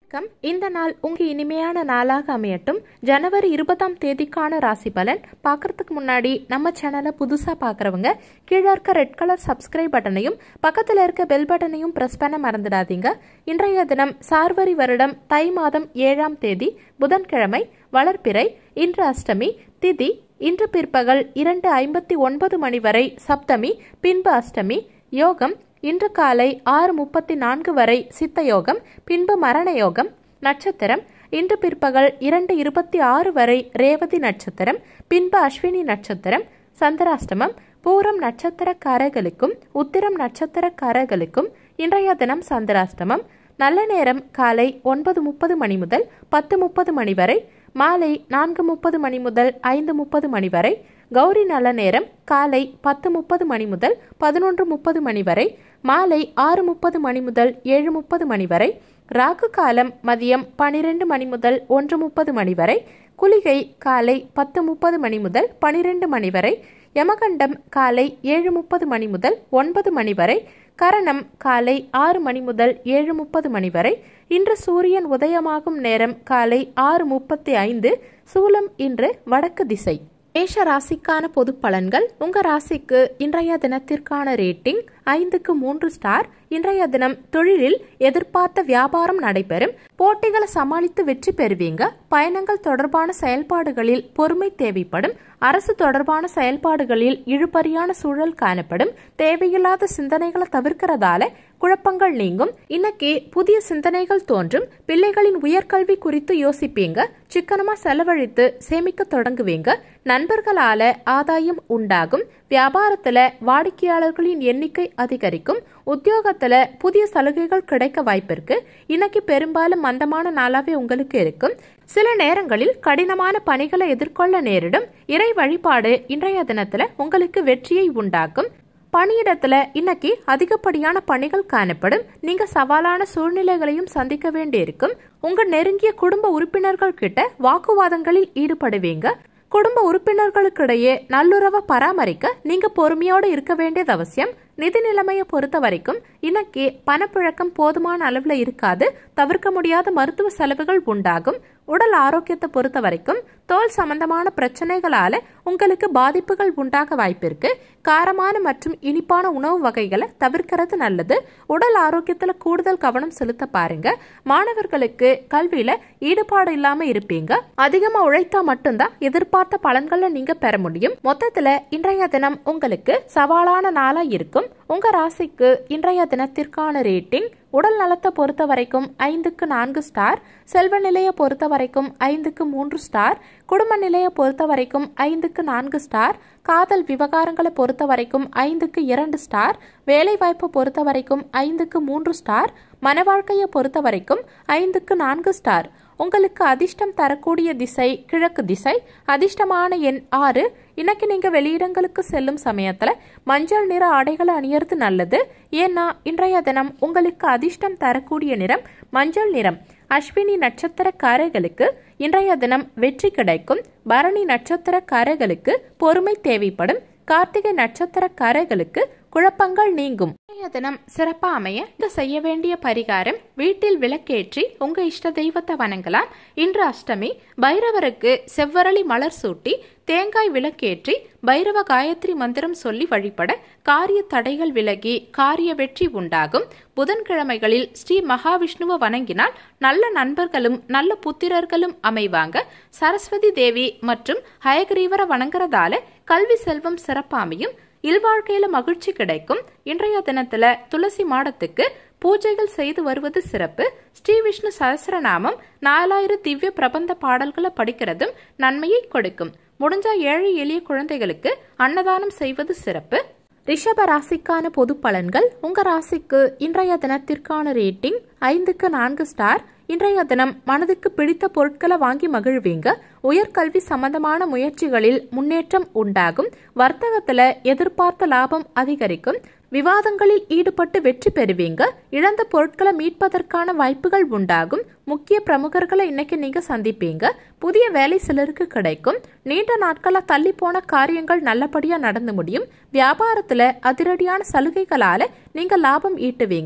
வணக்கம் இந்த நாள் உங்க இனிமையான நாளாக அமையட்டும் ஜனவரி இருபதாம் தேதிக்கான ராசி பலன் பார்க்கறதுக்கு முன்னாடி நம்ம சேனலை புதுசா பார்க்கறவங்க கீழே இருக்க ரெட் கலர் சப்ஸ்கிரைப் பட்டனையும் பக்கத்துல இருக்க பெல் பட்டனையும் பிரஸ் பண்ண மறந்துடாதீங்க இன்றைய தினம் சார்வரி வருடம் தை மாதம் ஏழாம் தேதி புதன்கிழமை வளர்ப்பிறை இன்று அஷ்டமி திதி இன்று பிற்பகல் இரண்டு ஐம்பத்தி ஒன்பது மணி வரை சப்தமி பின்பு அஷ்டமி யோகம் இன்று காலை ஆறு முப்பத்தி நான்கு வரை சித்த யோகம் பின்பு மரண யோகம் நட்சத்திரம் இன்று பிற்பகல் இரண்டு இருபத்தி ஆறு வரை ரேவதி நட்சத்திரம் பின்பு அஸ்வினி நட்சத்திரம் சந்திராஷ்டமம் பூரம் நட்சத்திரக்காரர்களுக்கும் உத்திரம் நட்சத்திரக்காரர்களுக்கும் இன்றைய தினம் சந்திராஷ்டமம் நல்ல நேரம் காலை ஒன்பது முப்பது மணி முதல் பத்து முப்பது மணி வரை மாலை நான்கு முப்பது மணி முதல் ஐந்து முப்பது மணி வரை கௌரி நல்ல நேரம் காலை பத்து முப்பது மணி முதல் பதினொன்று முப்பது மணி வரை மாலை ஆறு முப்பது மணி முதல் ஏழு முப்பது மணி வரை ராகு காலம் மதியம் பனிரெண்டு மணி முதல் ஒன்று முப்பது மணி வரை குளிகை காலை பத்து முப்பது மணி முதல் பனிரெண்டு மணி வரை யமகண்டம் காலை ஏழு முப்பது மணி முதல் ஒன்பது மணி வரை கரணம் காலை ஆறு மணி முதல் ஏழு முப்பது மணி வரை இன்று சூரியன் உதயமாகும் நேரம் காலை ஆறு முப்பத்தி ஐந்து சூலம் இன்று வடக்கு திசை மேஷ ராசிக்கான பொது பலன்கள் உங்க ராசிக்கு இன்றைய தினத்திற்கான ரேட்டிங் ஐந்துக்கு மூன்று ஸ்டார் இன்றைய தினம் தொழிலில் எதிர்பார்த்த வியாபாரம் நடைபெறும் போட்டிகளை சமாளித்து வெற்றி பெறுவீங்க பயணங்கள் தொடர்பான செயல்பாடுகளில் பொறுமை தேவைப்படும் அரசு தொடர்பான செயல்பாடுகளில் இழுபறியான சூழல் காணப்படும் தேவையில்லாத சிந்தனைகளை தவிர்க்கிறதால குழப்பங்கள் நீங்கும் இன்னைக்கு புதிய சிந்தனைகள் தோன்றும் பிள்ளைகளின் உயர்கல்வி குறித்து யோசிப்பீங்க சிக்கனமா செலவழித்து சேமிக்க தொடங்குவீங்க நண்பர்களால ஆதாயம் உண்டாகும் வியாபாரத்துல வாடிக்கையாளர்களின் எண்ணிக்கை அதிகரிக்கும் உத்தியோகத்துல புதிய சலுகைகள் கிடைக்க வாய்ப்பிருக்கு இன்னைக்கு பெரும்பாலும் மந்தமான நாளாவே உங்களுக்கு இருக்கும் சில நேரங்களில் கடினமான பணிகளை எதிர்கொள்ள நேரிடும் இறை வழிபாடு இன்றைய தினத்துல உங்களுக்கு வெற்றியை உண்டாக்கும் பணியிடத்துல இன்னைக்கு அதிகப்படியான பணிகள் காணப்படும் நீங்க சவாலான சூழ்நிலைகளையும் சந்திக்க வேண்டியிருக்கும் உங்க நெருங்கிய குடும்ப உறுப்பினர்கள் கிட்ட வாக்குவாதங்களில் ஈடுபடுவீங்க குடும்ப உறுப்பினர்களுக்கிடையே நல்லுறவை பராமரிக்க நீங்க பொறுமையோடு இருக்க வேண்டியது அவசியம் நிதி நிலைமையை பொறுத்த வரைக்கும் இன்னைக்கு பணப்புழக்கம் போதுமான அளவுல இருக்காது தவிர்க்க முடியாத மருத்துவ செலவுகள் உண்டாகும் உடல் ஆரோக்கியத்தை பொறுத்த வரைக்கும் தோல் சம்பந்தமான பிரச்சனைகளால உங்களுக்கு பாதிப்புகள் உண்டாக வாய்ப்பிருக்கு காரமான மற்றும் இனிப்பான உணவு வகைகளை தவிர்க்கிறது நல்லது உடல் ஆரோக்கியத்துல கூடுதல் கவனம் செலுத்த பாருங்க மாணவர்களுக்கு கல்வியில ஈடுபாடு இல்லாம இருப்பீங்க அதிகமா உழைத்தா மட்டும்தான் எதிர்பார்த்த பலன்களை நீங்க பெற முடியும் மொத்தத்துல இன்றைய தினம் உங்களுக்கு சவாலான நாளா இருக்கும் உங்க ராசிக்கு இன்றைய தினத்திற்கான ரேட்டிங் உடல் நலத்தை பொறுத்த வரைக்கும் ஐந்துக்கு நான்கு ஸ்டார் செல்வ நிலையை பொறுத்த வரைக்கும் ஐந்துக்கு மூன்று ஸ்டார் குடும்ப நிலையை பொறுத்த வரைக்கும் ஐந்துக்கு நான்கு ஸ்டார் காதல் விவகாரங்களை பொறுத்த வரைக்கும் ஐந்துக்கு இரண்டு ஸ்டார் வேலை வாய்ப்பை பொறுத்த வரைக்கும் ஐந்துக்கு மூன்று ஸ்டார் மன வாழ்க்கையை பொறுத்த வரைக்கும் ஐந்துக்கு நான்கு ஸ்டார் உங்களுக்கு அதிர்ஷ்டம் தரக்கூடிய திசை கிழக்கு திசை அதிர்ஷ்டமான எண் ஆறு இன்னைக்கு நீங்க வெளியிடங்களுக்கு செல்லும் சமயத்துல மஞ்சள் நிற ஆடைகளை அணியறது நல்லது ஏன்னா இன்றைய தினம் உங்களுக்கு அதிர்ஷ்டம் தரக்கூடிய நிறம் மஞ்சள் நிறம் அஸ்வினி நட்சத்திரக்காரர்களுக்கு இன்றைய தினம் வெற்றி கிடைக்கும் பரணி நட்சத்திரக்காரர்களுக்கு பொறுமை தேவைப்படும் கார்த்திகை நட்சத்திரக்காரர்களுக்கு குழப்பங்கள் நீங்கும் இன்றைய தினம் சிறப்பா அமைய இந்த செய்ய வேண்டிய பரிகாரம் வீட்டில் விளக்கேற்றி உங்க இஷ்ட தெய்வத்தை வணங்கலாம் இன்று அஷ்டமி பைரவருக்கு செவ்வரளி மலர் சூட்டி தேங்காய் விளக்கேற்றி பைரவ காயத்ரி மந்திரம் சொல்லி வழிபட காரிய தடைகள் விலகி காரிய வெற்றி உண்டாகும் புதன்கிழமைகளில் ஸ்ரீ மகாவிஷ்ணுவை வணங்கினால் நல்ல நண்பர்களும் நல்ல புத்திரர்களும் அமைவாங்க சரஸ்வதி தேவி மற்றும் ஹயகிரீவரை வணங்குறதால கல்வி செல்வம் சிறப்பாமையும் இல்வாழ்க்கையில மகிழ்ச்சி கிடைக்கும் இன்றைய தினத்துல துளசி மாடத்துக்கு பூஜைகள் செய்து வருவது சிறப்பு ஸ்ரீ விஷ்ணு சகசிரநாமம் நாலாயிரம் திவ்ய பிரபந்த பாடல்களை படிக்கிறதும் நன்மையை கொடுக்கும் முடிஞ்ச ஏழை எளிய குழந்தைகளுக்கு அன்னதானம் செய்வது சிறப்பு ரிஷப ராசிக்கான பொது பலன்கள் உங்க ராசிக்கு இன்றைய தினத்திற்கான ரேட்டிங் ஐந்துக்கு நான்கு ஸ்டார் இன்றைய தினம் மனதுக்கு பிடித்த பொருட்களை வாங்கி மகிழ்வீங்க உயர்கல்வி சம்பந்தமான முயற்சிகளில் முன்னேற்றம் உண்டாகும் வர்த்தகத்துல எதிர்பார்த்த லாபம் அதிகரிக்கும் விவாதங்களில் ஈடுபட்டு வெற்றி பெறுவீங்க இழந்த பொருட்களை மீட்பதற்கான வாய்ப்புகள் உண்டாகும் முக்கிய பிரமுகர்களை இன்னைக்கு நீங்க சந்திப்பீங்க புதிய வேலை சிலருக்கு கிடைக்கும் நீண்ட நாட்களா தள்ளி போன காரியங்கள் நல்லபடியா நடந்து முடியும் வியாபாரத்துல அதிரடியான சலுகைகளால நீங்க லாபம் ஈட்டுவீங்க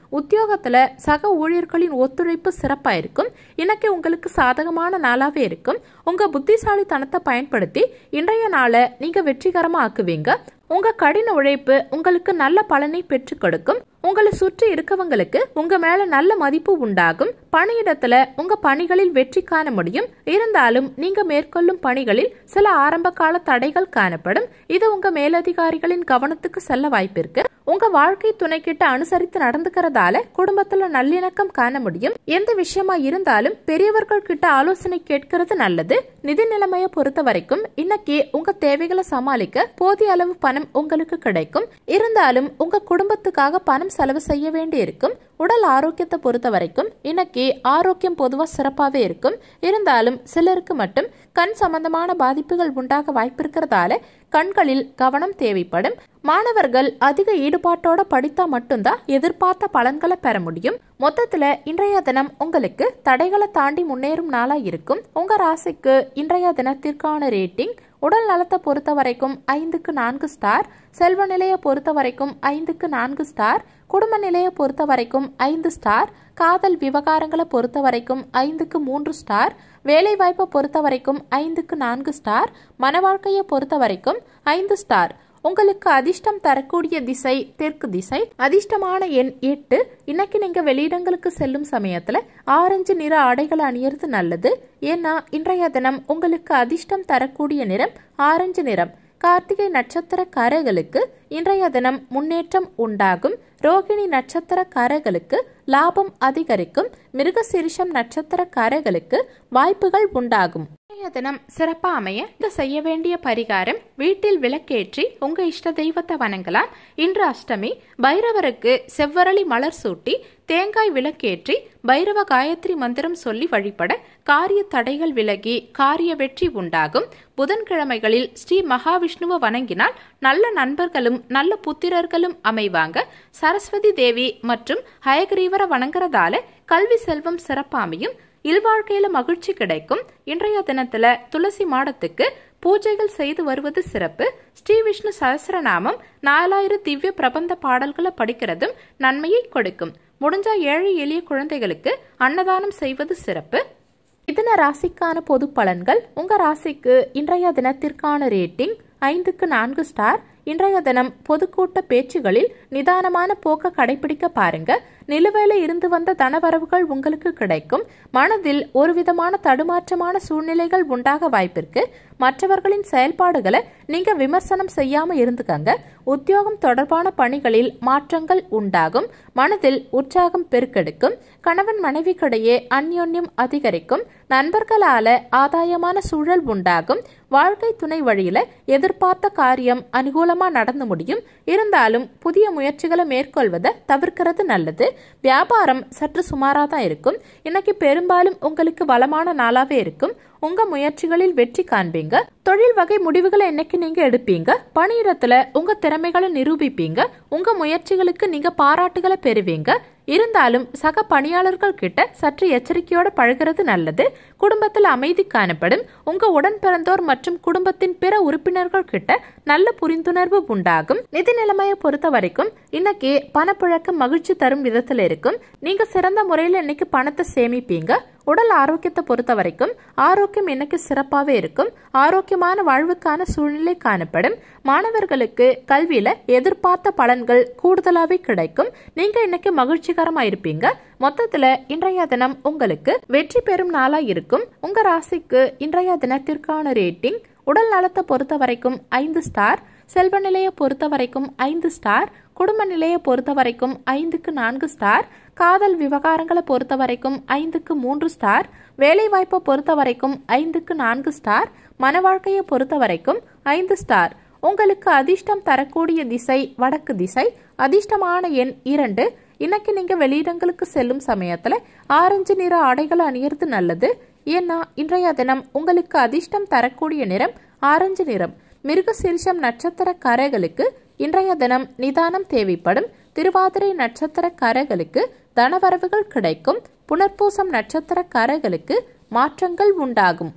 உத்தியோகத்துல சக ஊழியர்களின் ஒத்துழைப்பு சிறப்பா இருக்கும் இன்னைக்கு உங்களுக்கு சாதகமான நாளாவே இருக்கும் உங்க புத்திசாலித்தனத்தை பயன்படுத்தி இன்றைய நாளை நீங்க வெற்றிகரமா ஆக்குவீங்க உங்க கடின உழைப்பு உங்களுக்கு நல்ல பலனை பெற்றுக் கொடுக்கும் உங்களை சுற்றி இருக்கவங்களுக்கு உங்க மேல நல்ல மதிப்பு உண்டாகும் பணியிடத்துல உங்க பணிகளில் வெற்றி காண முடியும் இருந்தாலும் நீங்க மேற்கொள்ளும் பணிகளில் சில ஆரம்ப கால தடைகள் காணப்படும் இது உங்க மேலதிகாரிகளின் கவனத்துக்கு செல்ல வாய்ப்பிருக்கு உங்க வாழ்க்கை துணைக்கிட்ட அனுசரித்து நடந்துக்கிறதால குடும்பத்துல நல்லிணக்கம் காண முடியும் எந்த விஷயமா இருந்தாலும் பெரியவர்கள் கிட்ட ஆலோசனை கேட்கிறது நல்லது நிதி நிலைமையை பொறுத்த வரைக்கும் இன்னைக்கு உங்க தேவைகளை சமாளிக்க போதிய அளவு பணம் உங்களுக்கு கிடைக்கும் இருந்தாலும் உங்க குடும்பத்துக்காக பணம் செலவு செய்ய வேண்டி இருக்கும் உடல் ஆரோக்கியத்தை பொறுத்த வரைக்கும் இன்னைக்கு ஆரோக்கியம் பொதுவா சிறப்பாவே இருக்கும் இருந்தாலும் சிலருக்கு மட்டும் கண் சம்பந்தமான பாதிப்புகள் உண்டாக வாய்ப்பிருக்கிறதால கண்களில் கவனம் தேவைப்படும் மாணவர்கள் அதிக ஈடுபாட்டோட படித்தா மட்டும்தான் எதிர்பார்த்த பலன்களை பெற முடியும் மொத்தத்துல இன்றைய தினம் உங்களுக்கு தடைகளை தாண்டி முன்னேறும் நாளா இருக்கும் உங்க ராசிக்கு இன்றைய தினத்திற்கான ரேட்டிங் உடல் நலத்தை பொறுத்த வரைக்கும் ஐந்துக்கு நான்கு ஸ்டார் செல்வ நிலையை பொறுத்த வரைக்கும் ஐந்துக்கு நான்கு ஸ்டார் குடும்ப நிலையை பொறுத்த வரைக்கும் ஐந்து ஸ்டார் காதல் விவகாரங்களை பொறுத்த வரைக்கும் ஐந்துக்கு மூன்று ஸ்டார் வேலை வாய்ப்பை பொறுத்த வரைக்கும் ஐந்துக்கு நான்கு ஸ்டார் மன வாழ்க்கையை பொறுத்த வரைக்கும் ஐந்து ஸ்டார் உங்களுக்கு அதிர்ஷ்டம் தரக்கூடிய திசை தெற்கு திசை அதிர்ஷ்டமான எண் எட்டு இன்னைக்கு நீங்க வெளியிடங்களுக்கு செல்லும் சமயத்துல ஆரஞ்சு நிற ஆடைகளை அணியறது நல்லது ஏன்னா இன்றைய தினம் உங்களுக்கு அதிர்ஷ்டம் தரக்கூடிய நிறம் ஆரஞ்சு நிறம் கார்த்திகை நட்சத்திரக்காரர்களுக்கு இன்றைய தினம் முன்னேற்றம் உண்டாகும் ரோகிணி நட்சத்திரக்காரர்களுக்கு லாபம் அதிகரிக்கும் மிருகசிரிஷம் நட்சத்திரக்காரர்களுக்கு வாய்ப்புகள் உண்டாகும் இன்றைய தினம் சிறப்பா அமைய இந்த செய்ய வேண்டிய பரிகாரம் வீட்டில் விளக்கேற்றி உங்க இஷ்ட தெய்வத்தை வணங்கலாம் இன்று அஷ்டமி பைரவருக்கு செவ்வரளி மலர் சூட்டி தேங்காய் விளக்கேற்றி பைரவ காயத்ரி மந்திரம் சொல்லி வழிபட காரிய தடைகள் விலகி காரிய வெற்றி உண்டாகும் புதன்கிழமைகளில் ஸ்ரீ மகாவிஷ்ணுவை வணங்கினால் நல்ல நண்பர்களும் நல்ல புத்திரர்களும் அமைவாங்க சரஸ்வதி தேவி மற்றும் ஹயகிரீவரை வணங்குறதால கல்வி செல்வம் சிறப்பாமையும் இல்வாழ்க்கையில மகிழ்ச்சி கிடைக்கும் இன்றைய தினத்துல துளசி மாடத்துக்கு பூஜைகள் செய்து வருவது சிறப்பு ஸ்ரீ விஷ்ணு சகசிரநாமம் நாலாயிரம் திவ்ய பிரபந்த பாடல்களை படிக்கிறதும் நன்மையை கொடுக்கும் முடிஞ்சா ஏழை எளிய குழந்தைகளுக்கு அன்னதானம் செய்வது சிறப்பு இதன ராசிக்கான பொது பலன்கள் உங்க ராசிக்கு இன்றைய தினத்திற்கான ரேட்டிங் ஐந்துக்கு நான்கு ஸ்டார் இன்றைய தினம் பொதுக்கூட்ட பேச்சுகளில் நிதானமான போக்க கடைபிடிக்க பாருங்க நிலுவையில இருந்து வந்த தனவரவுகள் உங்களுக்கு கிடைக்கும் மனதில் ஒரு விதமான தடுமாற்றமான சூழ்நிலைகள் உண்டாக வாய்ப்பிருக்கு மற்றவர்களின் செயல்பாடுகளை நீங்க விமர்சனம் செய்யாம இருந்துக்கங்க உத்தியோகம் தொடர்பான பணிகளில் மாற்றங்கள் உண்டாகும் மனதில் உற்சாகம் பெருக்கெடுக்கும் கணவன் மனைவிக்கிடையே அந்யோன்யம் அதிகரிக்கும் நண்பர்களால ஆதாயமான சூழல் உண்டாகும் வாழ்க்கை துணை வழியில எதிர்பார்த்த காரியம் அனுகூலமா நடந்து முடியும் இருந்தாலும் புதிய முயற்சிகளை மேற்கொள்வதை தவிர்க்கிறது நல்லது வியாபாரம் சற்று சுமாரா தான் இருக்கும் இன்னைக்கு பெரும்பாலும் உங்களுக்கு வளமான நாளாவே இருக்கும் உங்க முயற்சிகளில் வெற்றி காண்பீங்க தொழில் வகை முடிவுகளை என்னைக்கு நீங்க எடுப்பீங்க பணியிடத்துல உங்க திறமைகளை நிரூபிப்பீங்க உங்க முயற்சிகளுக்கு நீங்க பாராட்டுகளை பெறுவீங்க இருந்தாலும் சக பணியாளர்கள் கிட்ட சற்று எச்சரிக்கையோட பழகிறது நல்லது குடும்பத்தில் அமைதி காணப்படும் உங்க உடன் பிறந்தோர் மற்றும் குடும்பத்தின் பிற உறுப்பினர்கள் கிட்ட நல்ல புரிந்துணர்வு உண்டாகும் நிதி நிலைமையை பொறுத்த வரைக்கும் இன்னைக்கு பணப்புழக்கம் மகிழ்ச்சி தரும் விதத்துல இருக்கும் நீங்க சிறந்த முறையில் இன்னைக்கு பணத்தை சேமிப்பீங்க உடல் ஆரோக்கியத்தை பொறுத்த வரைக்கும் ஆரோக்கியம் இன்னைக்கு சிறப்பாகவே இருக்கும் ஆரோக்கியமான வாழ்வுக்கான சூழ்நிலை காணப்படும் மாணவர்களுக்கு கல்வியில எதிர்பார்த்த பலன்கள் கூடுதலாவே கிடைக்கும் நீங்க இன்னைக்கு மகிழ்ச்சிகரமா இருப்பீங்க மொத்தத்துல இன்றைய தினம் உங்களுக்கு வெற்றி பெறும் நாளா இருக்கும் உங்க ராசிக்கு இன்றைய தினத்திற்கான ரேட்டிங் உடல் நலத்தை பொறுத்த வரைக்கும் ஐந்து ஸ்டார் செல்வ நிலையை பொறுத்த வரைக்கும் ஐந்து ஸ்டார் குடும்ப நிலையை பொறுத்த வரைக்கும் ஐந்துக்கு நான்கு ஸ்டார் காதல் விவகாரங்களை பொறுத்த வரைக்கும் ஐந்துக்கு மூன்று ஸ்டார் வேலை வாய்ப்பை பொறுத்த வரைக்கும் ஐந்துக்கு நான்கு ஸ்டார் மன வாழ்க்கையை பொறுத்த வரைக்கும் ஐந்து ஸ்டார் உங்களுக்கு அதிர்ஷ்டம் தரக்கூடிய திசை வடக்கு திசை அதிர்ஷ்டமான எண் இரண்டு இன்னைக்கு நீங்க வெளியிடங்களுக்கு செல்லும் சமயத்துல ஆரஞ்சு நிற ஆடைகளை அணியறது நல்லது ஏன்னா இன்றைய தினம் உங்களுக்கு அதிர்ஷ்டம் தரக்கூடிய நிறம் ஆரஞ்சு நிறம் மிருகசீரிஷம் நட்சத்திரக்காரர்களுக்கு இன்றைய தினம் நிதானம் தேவைப்படும் திருவாதிரை நட்சத்திரக்காரர்களுக்கு தனவரவுகள் கிடைக்கும் புனர்பூசம் நட்சத்திரக்காரர்களுக்கு மாற்றங்கள் உண்டாகும்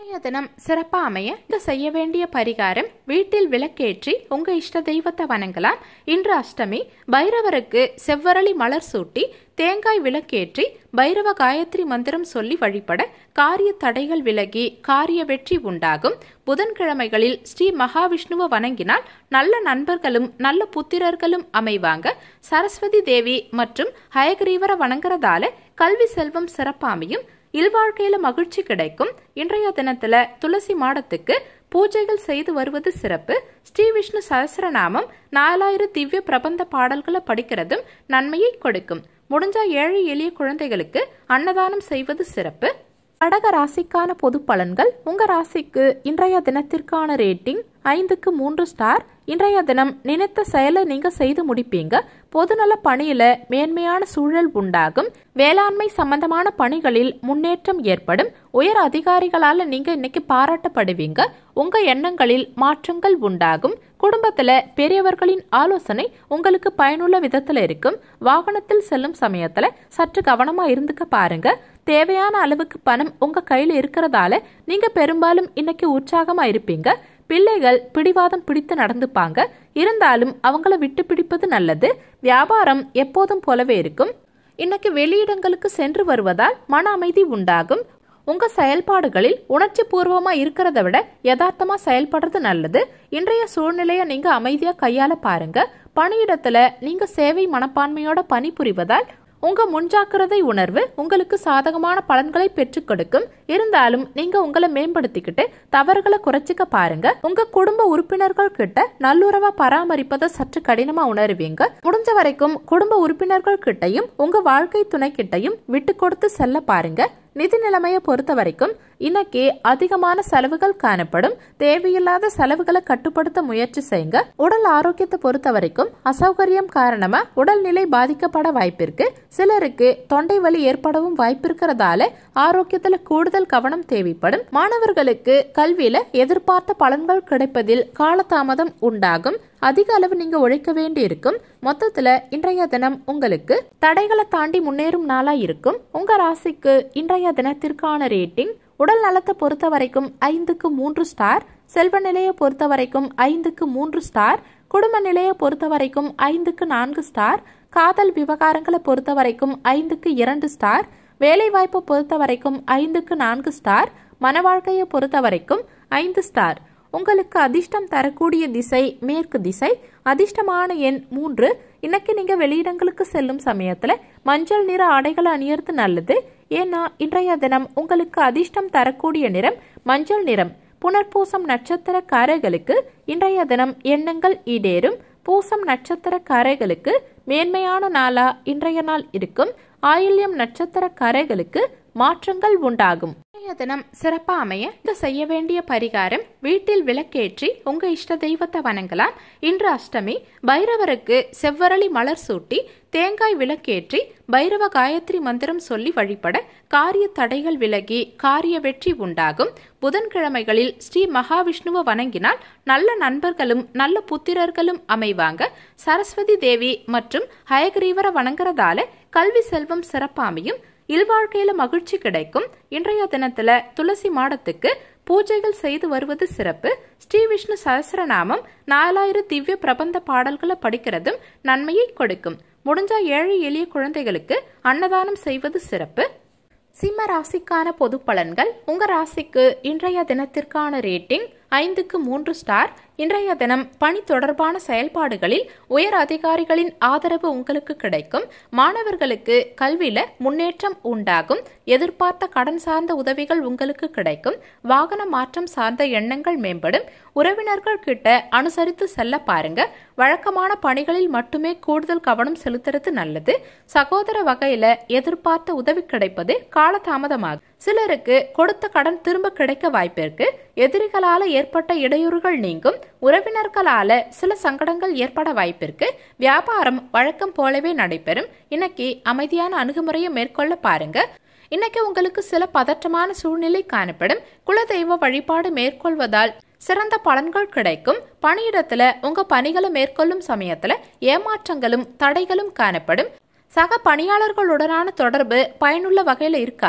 இன்றைய தினம் சிறப்பா அமைய இங்க செய்ய வேண்டிய பரிகாரம் வீட்டில் விளக்கேற்றி உங்க இஷ்ட தெய்வத்தை வணங்கலாம் இன்று அஷ்டமி பைரவருக்கு செவ்வரளி மலர் சூட்டி தேங்காய் விளக்கேற்றி பைரவ காயத்ரி மந்திரம் சொல்லி வழிபட காரிய தடைகள் விலகி காரிய வெற்றி உண்டாகும் புதன்கிழமைகளில் ஸ்ரீ மகாவிஷ்ணுவை வணங்கினால் நல்ல நண்பர்களும் நல்ல புத்திரர்களும் அமைவாங்க சரஸ்வதி தேவி மற்றும் ஹயகிரீவரை வணங்குறதால கல்வி செல்வம் சிறப்பாமையும் இல்வாழ்க்கையில மகிழ்ச்சி கிடைக்கும் இன்றைய தினத்துல துளசி மாடத்துக்கு பூஜைகள் செய்து வருவது சிறப்பு ஸ்ரீ விஷ்ணு சகசிரநாமம் நாலாயிரம் திவ்ய பிரபந்த பாடல்களை படிக்கிறதும் நன்மையை கொடுக்கும் முடிஞ்சா ஏழை எளிய குழந்தைகளுக்கு அன்னதானம் செய்வது சிறப்பு கடக ராசிக்கான பொது பலன்கள் உங்க ராசிக்கு இன்றைய தினத்திற்கான ரேட்டிங் ஐந்துக்கு மூன்று ஸ்டார் இன்றைய தினம் நினைத்த செயலை நீங்க செய்து முடிப்பீங்க பொதுநல பணியில மேன்மையான சூழல் உண்டாகும் வேளாண்மை சம்பந்தமான பணிகளில் முன்னேற்றம் ஏற்படும் உயர் அதிகாரிகளால நீங்க இன்னைக்கு பாராட்டப்படுவீங்க உங்க எண்ணங்களில் மாற்றங்கள் உண்டாகும் குடும்பத்துல பெரியவர்களின் ஆலோசனை உங்களுக்கு பயனுள்ள விதத்துல இருக்கும் வாகனத்தில் செல்லும் சமயத்துல சற்று கவனமா இருந்துக்க பாருங்க தேவையான அளவுக்கு பணம் உங்க கையில இருக்கிறதால நீங்க பெரும்பாலும் இன்னைக்கு உற்சாகமா இருப்பீங்க பிள்ளைகள் பிடிவாதம் பிடித்து நடந்துப்பாங்க இருந்தாலும் அவங்கள விட்டு பிடிப்பது நல்லது வியாபாரம் எப்போதும் போலவே இருக்கும் இன்னைக்கு வெளியிடங்களுக்கு சென்று வருவதால் மன அமைதி உண்டாகும் உங்க செயல்பாடுகளில் உணர்ச்சி பூர்வமா இருக்கிறத விட யதார்த்தமா செயல்படுறது நல்லது இன்றைய சூழ்நிலையை நீங்க அமைதியா கையாள பாருங்க பணியிடத்துல நீங்க சேவை மனப்பான்மையோட பணிபுரிவதால் உங்க முன்ஜாக்கிரதை உணர்வு உங்களுக்கு சாதகமான பலன்களை பெற்றுக் கொடுக்கும் இருந்தாலும் நீங்க உங்களை மேம்படுத்திக்கிட்டு தவறுகளை குறைச்சிக்க பாருங்க உங்க குடும்ப உறுப்பினர்கள் கிட்ட நல்லுறவா பராமரிப்பதை சற்று கடினமா உணருவீங்க முடிஞ்ச வரைக்கும் குடும்ப உறுப்பினர்கள் கிட்டையும் உங்க வாழ்க்கை துணை கிட்டையும் விட்டு கொடுத்து செல்ல பாருங்க நிதி நிலைமையை பொறுத்த வரைக்கும் இன்னைக்கு அதிகமான செலவுகள் காணப்படும் தேவையில்லாத செலவுகளை கட்டுப்படுத்த முயற்சி செய்யுங்க உடல் ஆரோக்கியத்தை பொறுத்த வரைக்கும் அசௌகரியம் காரணமா உடல்நிலை பாதிக்கப்பட வாய்ப்பிருக்கு சிலருக்கு தொண்டை வலி ஏற்படவும் வாய்ப்பிருக்கிறதால ஆரோக்கியத்துல கூடுதல் கவனம் தேவைப்படும் மாணவர்களுக்கு கல்வியில எதிர்பார்த்த பலன்கள் கிடைப்பதில் காலதாமதம் உண்டாகும் அதிக அளவு நீங்க உழைக்க வேண்டி இருக்கும் மொத்தத்துல இன்றைய தினம் உங்களுக்கு தடைகளை தாண்டி முன்னேறும் நாளா இருக்கும் உங்க ராசிக்கு இன்றைய தினத்திற்கான ரேட்டிங் உடல் நலத்தை பொறுத்த வரைக்கும் ஐந்துக்கு மூன்று ஸ்டார் செல்வ நிலையை பொறுத்த வரைக்கும் ஐந்துக்கு மூன்று ஸ்டார் குடும்ப நிலையை பொறுத்த வரைக்கும் ஐந்துக்கு நான்கு ஸ்டார் காதல் விவகாரங்களை பொறுத்த வரைக்கும் ஐந்துக்கு இரண்டு ஸ்டார் வேலை வாய்ப்பை பொறுத்த வரைக்கும் ஐந்துக்கு நான்கு ஸ்டார் மன வாழ்க்கையை பொறுத்த வரைக்கும் ஐந்து ஸ்டார் உங்களுக்கு அதிர்ஷ்டம் தரக்கூடிய திசை மேற்கு திசை அதிர்ஷ்டமான எண் மூன்று இன்னைக்கு நீங்க வெளியிடங்களுக்கு செல்லும் சமயத்துல மஞ்சள் நிற ஆடைகளை அணியறது நல்லது ஏன்னா இன்றைய தினம் உங்களுக்கு அதிர்ஷ்டம் தரக்கூடிய நிறம் மஞ்சள் நிறம் புனர்பூசம் நட்சத்திரக்காரர்களுக்கு இன்றைய தினம் எண்ணங்கள் ஈடேறும் பூசம் நட்சத்திரக்காரர்களுக்கு மேன்மையான நாளா இன்றைய நாள் இருக்கும் ஆயில்யம் நட்சத்திரக்காரர்களுக்கு மாற்றங்கள் உண்டாகும் இன்றைய தினம் சிறப்பா அமைய இந்த செய்ய வேண்டிய பரிகாரம் வீட்டில் விளக்கேற்றி உங்க இஷ்ட தெய்வத்தை வணங்கலாம் இன்று அஷ்டமி பைரவருக்கு செவ்வரளி மலர் சூட்டி தேங்காய் விளக்கேற்றி பைரவ காயத்ரி மந்திரம் சொல்லி வழிபட காரிய தடைகள் விலகி காரிய வெற்றி உண்டாகும் புதன்கிழமைகளில் ஸ்ரீ மகாவிஷ்ணுவை வணங்கினால் நல்ல நண்பர்களும் நல்ல புத்திரர்களும் அமைவாங்க சரஸ்வதி தேவி மற்றும் ஹயகிரீவரை வணங்குறதால கல்வி செல்வம் சிறப்பாமையும் இல்வாழ்க்கையில மகிழ்ச்சி கிடைக்கும் இன்றைய தினத்துல துளசி மாடத்துக்கு பூஜைகள் செய்து வருவது சிறப்பு ஸ்ரீ விஷ்ணு சகசிரநாமம் நாலாயிரம் திவ்ய பிரபந்த பாடல்களை படிக்கிறதும் நன்மையை கொடுக்கும் முடிஞ்சா ஏழை எளிய குழந்தைகளுக்கு அன்னதானம் செய்வது சிறப்பு சிம்ம ராசிக்கான பொது பலன்கள் உங்க ராசிக்கு இன்றைய தினத்திற்கான ரேட்டிங் ஐந்துக்கு மூன்று ஸ்டார் இன்றைய தினம் பணி தொடர்பான செயல்பாடுகளில் உயர் அதிகாரிகளின் ஆதரவு உங்களுக்கு கிடைக்கும் மாணவர்களுக்கு கல்வியில முன்னேற்றம் உண்டாகும் எதிர்பார்த்த கடன் சார்ந்த உதவிகள் உங்களுக்கு கிடைக்கும் வாகன மாற்றம் சார்ந்த எண்ணங்கள் மேம்படும் உறவினர்கள் கிட்ட அனுசரித்து செல்ல பாருங்க வழக்கமான பணிகளில் மட்டுமே கூடுதல் கவனம் செலுத்துறது நல்லது சகோதர வகையில எதிர்பார்த்த உதவி கிடைப்பது காலதாமதமாகும் சிலருக்கு கொடுத்த கடன் திரும்ப கிடைக்க வாய்ப்பிருக்கு எதிரிகளால ஏற்பட்ட இடையூறுகள் நீங்கும் உறவினர்களால சில சங்கடங்கள் ஏற்பட வாய்ப்பிருக்கு வியாபாரம் வழக்கம் போலவே நடைபெறும் இன்னைக்கு அமைதியான அணுகுமுறையை மேற்கொள்ள பாருங்க இன்னைக்கு உங்களுக்கு சில பதற்றமான சூழ்நிலை காணப்படும் குலதெய்வ வழிபாடு மேற்கொள்வதால் சிறந்த பலன்கள் கிடைக்கும் பணியிடத்துல உங்க பணிகளை மேற்கொள்ளும் சமயத்துல ஏமாற்றங்களும் தடைகளும் காணப்படும் சக பணியாளர்களுடனான தொடர்பு பயனுள்ள வகையில் இருக்காது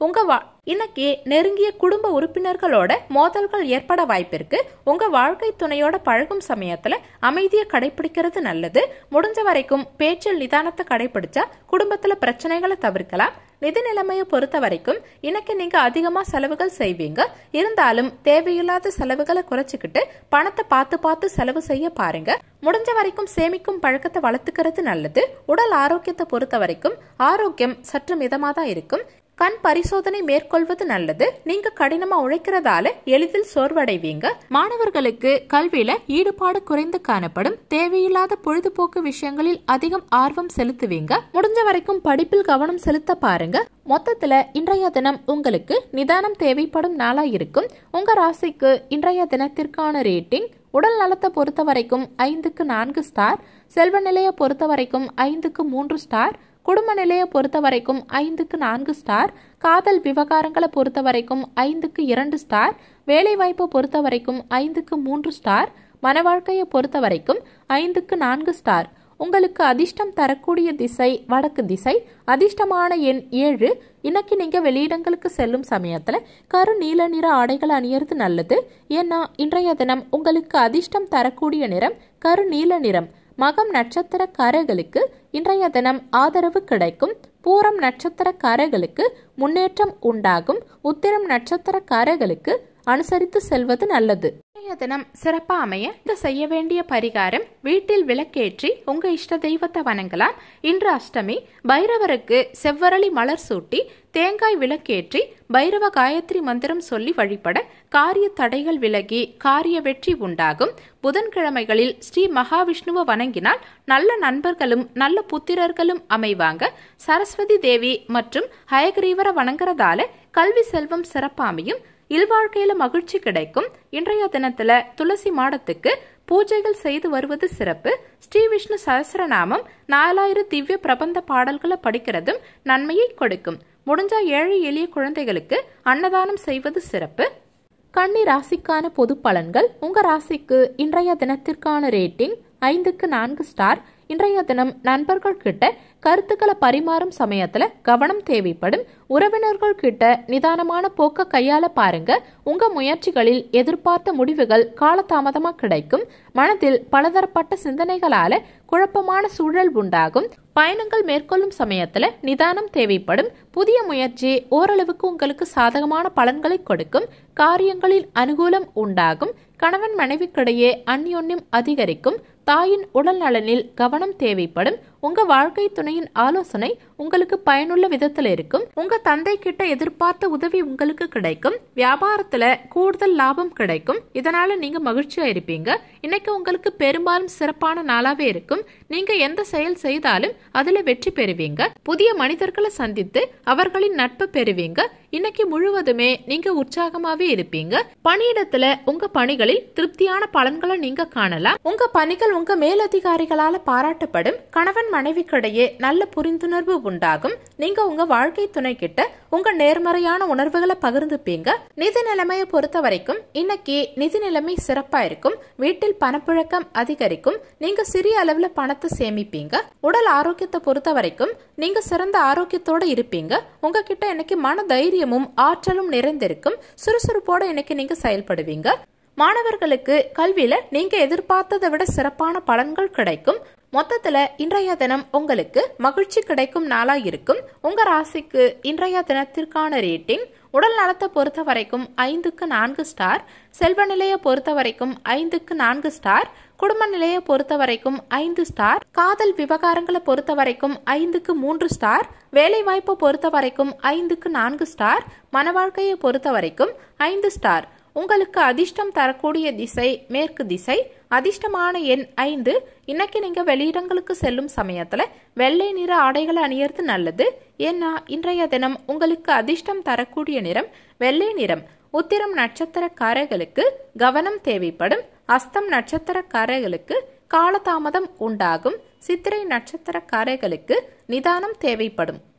உங்க வா- இன்னைக்கு நெருங்கிய குடும்ப உறுப்பினர்களோட மோதல்கள் ஏற்பட வாய்ப்பிருக்கு உங்க வாழ்க்கை துணையோட பழகும் சமயத்துல அமைதியை கடைபிடிக்கிறது நல்லது முடிஞ்ச வரைக்கும் பேச்சில் நிதானத்தை கடைபிடிச்சா குடும்பத்துல பிரச்சனைகளை தவிர்க்கலாம் நிதி நிலைமையை பொறுத்த வரைக்கும் இன்னைக்கு நீங்க அதிகமா செலவுகள் செய்வீங்க இருந்தாலும் தேவையில்லாத செலவுகளை குறைச்சிக்கிட்டு பணத்தை பார்த்து பார்த்து செலவு செய்ய பாருங்க முடிஞ்ச வரைக்கும் சேமிக்கும் பழக்கத்தை வளர்த்துக்கிறது நல்லது உடல் ஆரோக்கியத்தை பொறுத்த வரைக்கும் ஆரோக்கியம் சற்று மிதமா தான் இருக்கும் கண் பரிசோதனை மேற்கொள்வது நல்லது நீங்க கடினமா உழைக்கிறதால எளிதில் சோர்வடைவீங்க மாணவர்களுக்கு கல்வியில ஈடுபாடு குறைந்து காணப்படும் தேவையில்லாத பொழுதுபோக்கு விஷயங்களில் அதிகம் ஆர்வம் செலுத்துவீங்க முடிஞ்ச வரைக்கும் படிப்பில் கவனம் செலுத்த பாருங்க மொத்தத்துல இன்றைய தினம் உங்களுக்கு நிதானம் தேவைப்படும் நாளா இருக்கும் உங்க ராசிக்கு இன்றைய தினத்திற்கான ரேட்டிங் உடல் நலத்தை பொறுத்த வரைக்கும் ஐந்துக்கு நான்கு ஸ்டார் செல்வ நிலையை பொறுத்த வரைக்கும் ஐந்துக்கு மூன்று ஸ்டார் குடும்ப நிலையை பொறுத்த வரைக்கும் ஐந்துக்கு நான்கு ஸ்டார் காதல் விவகாரங்களை பொறுத்த வரைக்கும் ஐந்துக்கு இரண்டு ஸ்டார் வேலை வாய்ப்பை பொறுத்த வரைக்கும் ஐந்துக்கு மூன்று ஸ்டார் மன வாழ்க்கையை பொறுத்த வரைக்கும் ஐந்துக்கு நான்கு ஸ்டார் உங்களுக்கு அதிர்ஷ்டம் தரக்கூடிய திசை வடக்கு திசை அதிர்ஷ்டமான எண் ஏழு இன்னைக்கு நீங்க வெளியிடங்களுக்கு செல்லும் சமயத்துல கரு நீல நிற ஆடைகள் அணியறது நல்லது ஏன்னா இன்றைய தினம் உங்களுக்கு அதிர்ஷ்டம் தரக்கூடிய நிறம் கரு நீல நிறம் மகம் நட்சத்திரக்காரர்களுக்கு இன்றைய தினம் ஆதரவு கிடைக்கும் பூரம் நட்சத்திரக்காரர்களுக்கு முன்னேற்றம் உண்டாகும் உத்திரம் நட்சத்திரக்காரர்களுக்கு அனுசரித்து செல்வது நல்லது இன்றைய தினம் சிறப்பா அமைய இந்த செய்ய வேண்டிய பரிகாரம் வீட்டில் விளக்கேற்றி உங்க இஷ்ட தெய்வத்தை வணங்கலாம் இன்று அஷ்டமி பைரவருக்கு செவ்வரளி மலர் சூட்டி தேங்காய் விளக்கேற்றி பைரவ காயத்ரி மந்திரம் சொல்லி வழிபட காரிய தடைகள் விலகி காரிய வெற்றி உண்டாகும் புதன்கிழமைகளில் ஸ்ரீ மகாவிஷ்ணுவை வணங்கினால் நல்ல நண்பர்களும் நல்ல புத்திரர்களும் அமைவாங்க சரஸ்வதி தேவி மற்றும் ஹயகிரீவரை வணங்குறதால கல்வி செல்வம் சிறப்பாமையும் இல்வாழ்க்கையில மகிழ்ச்சி கிடைக்கும் இன்றைய தினத்துல துளசி மாடத்துக்கு பூஜைகள் செய்து வருவது சிறப்பு ஸ்ரீ விஷ்ணு சஹஸ்ரநாமம் நாலாயிரம் திவ்ய பிரபந்த பாடல்களை படிக்கிறதும் நன்மையை கொடுக்கும் முடிஞ்சா ஏழை எளிய குழந்தைகளுக்கு அன்னதானம் செய்வது சிறப்பு கன்னி ராசிக்கான பொது பலன்கள் உங்க ராசிக்கு இன்றைய தினத்திற்கான ரேட்டிங் ஐந்துக்கு நான்கு ஸ்டார் இன்றைய தினம் நண்பர்கள் கிட்ட கருத்துக்களை பரிமாறும் சமயத்துல கவனம் தேவைப்படும் உறவினர்கள் கிட்ட நிதானமான போக்க கையாள பாருங்க உங்க முயற்சிகளில் எதிர்பார்த்த முடிவுகள் காலதாமதமா கிடைக்கும் மனதில் பலதரப்பட்ட சிந்தனைகளால குழப்பமான சூழல் உண்டாகும் பயணங்கள் மேற்கொள்ளும் சமயத்துல நிதானம் தேவைப்படும் புதிய முயற்சி ஓரளவுக்கு உங்களுக்கு சாதகமான பலன்களை கொடுக்கும் காரியங்களில் அனுகூலம் உண்டாகும் கணவன் மனைவிக்கிடையே அந்யோன்யம் அதிகரிக்கும் தாயின் உடல் நலனில் கவனம் தேவைப்படும் உங்க வாழ்க்கை துணையின் ஆலோசனை உங்களுக்கு பயனுள்ள விதத்துல இருக்கும் உங்க தந்தை கிட்ட எதிர்பார்த்த உதவி உங்களுக்கு கிடைக்கும் வியாபாரத்துல கூடுதல் லாபம் கிடைக்கும் இதனால நீங்க மகிழ்ச்சியா இருப்பீங்க இன்னைக்கு உங்களுக்கு பெரும்பாலும் சிறப்பான நாளாவே இருக்கும் நீங்க எந்த செயல் செய்தாலும் அதுல வெற்றி பெறுவீங்க புதிய மனிதர்களை சந்தித்து அவர்களின் நட்பு பெறுவீங்க இன்னைக்கு முழுவதுமே நீங்க உற்சாகமாவே இருப்பீங்க பணியிடத்துல உங்க பணிகளில் திருப்தியான பலன்களை நீங்க காணலாம் உங்க பணிகள் உங்க மேலதிகாரிகளால பாராட்டப்படும் கணவன் மனைவிக்கிடையே நல்ல புரிந்துணர்வு உண்டாகும் நீங்க உங்க வாழ்க்கை துணை கிட்ட உங்க நேர்மறையான உணர்வுகளை பகிர்ந்துப்பீங்க நிதி நிலைமையை பொறுத்த வரைக்கும் இன்னைக்கு நிதி நிலைமை சிறப்பா இருக்கும் வீட்டில் பணப்புழக்கம் அதிகரிக்கும் நீங்க சிறிய அளவுல பணத்தை சேமிப்பீங்க உடல் ஆரோக்கியத்தை பொறுத்த வரைக்கும் நீங்க சிறந்த ஆரோக்கியத்தோட இருப்பீங்க உங்ககிட்ட இன்னைக்கு மன தைரியமும் ஆற்றலும் நிறைந்திருக்கும் சுறுசுறுப்போட இன்னைக்கு நீங்க செயல்படுவீங்க மாணவர்களுக்கு கல்வியில நீங்க எதிர்பார்த்ததை விட சிறப்பான பலன்கள் கிடைக்கும் மொத்தத்துல இன்றைய தினம் உங்களுக்கு மகிழ்ச்சி கிடைக்கும் நாளா இருக்கும் உங்க ராசிக்கு இன்றைய தினத்திற்கான ரேட்டிங் உடல் நலத்தை பொறுத்த வரைக்கும் ஐந்துக்கு நான்கு ஸ்டார் செல்வ நிலையை பொறுத்த வரைக்கும் ஐந்துக்கு நான்கு ஸ்டார் குடும்ப நிலையை பொறுத்த வரைக்கும் ஐந்து ஸ்டார் காதல் விவகாரங்களை பொறுத்த வரைக்கும் ஐந்துக்கு மூன்று ஸ்டார் வேலை வாய்ப்பை பொறுத்த வரைக்கும் ஐந்துக்கு நான்கு ஸ்டார் மன வாழ்க்கையை பொறுத்த வரைக்கும் ஐந்து ஸ்டார் உங்களுக்கு அதிர்ஷ்டம் தரக்கூடிய திசை மேற்கு திசை அதிர்ஷ்டமான எண் ஐந்து இன்னைக்கு நீங்க வெளியிடங்களுக்கு செல்லும் சமயத்துல வெள்ளை நிற ஆடைகளை அணியறது நல்லது ஏன்னா இன்றைய தினம் உங்களுக்கு அதிர்ஷ்டம் தரக்கூடிய நிறம் வெள்ளை நிறம் உத்திரம் நட்சத்திரக்காரர்களுக்கு கவனம் தேவைப்படும் அஸ்தம் நட்சத்திரக்காரர்களுக்கு காலதாமதம் உண்டாகும் சித்திரை நட்சத்திரக்காரர்களுக்கு நிதானம் தேவைப்படும் இன்றைய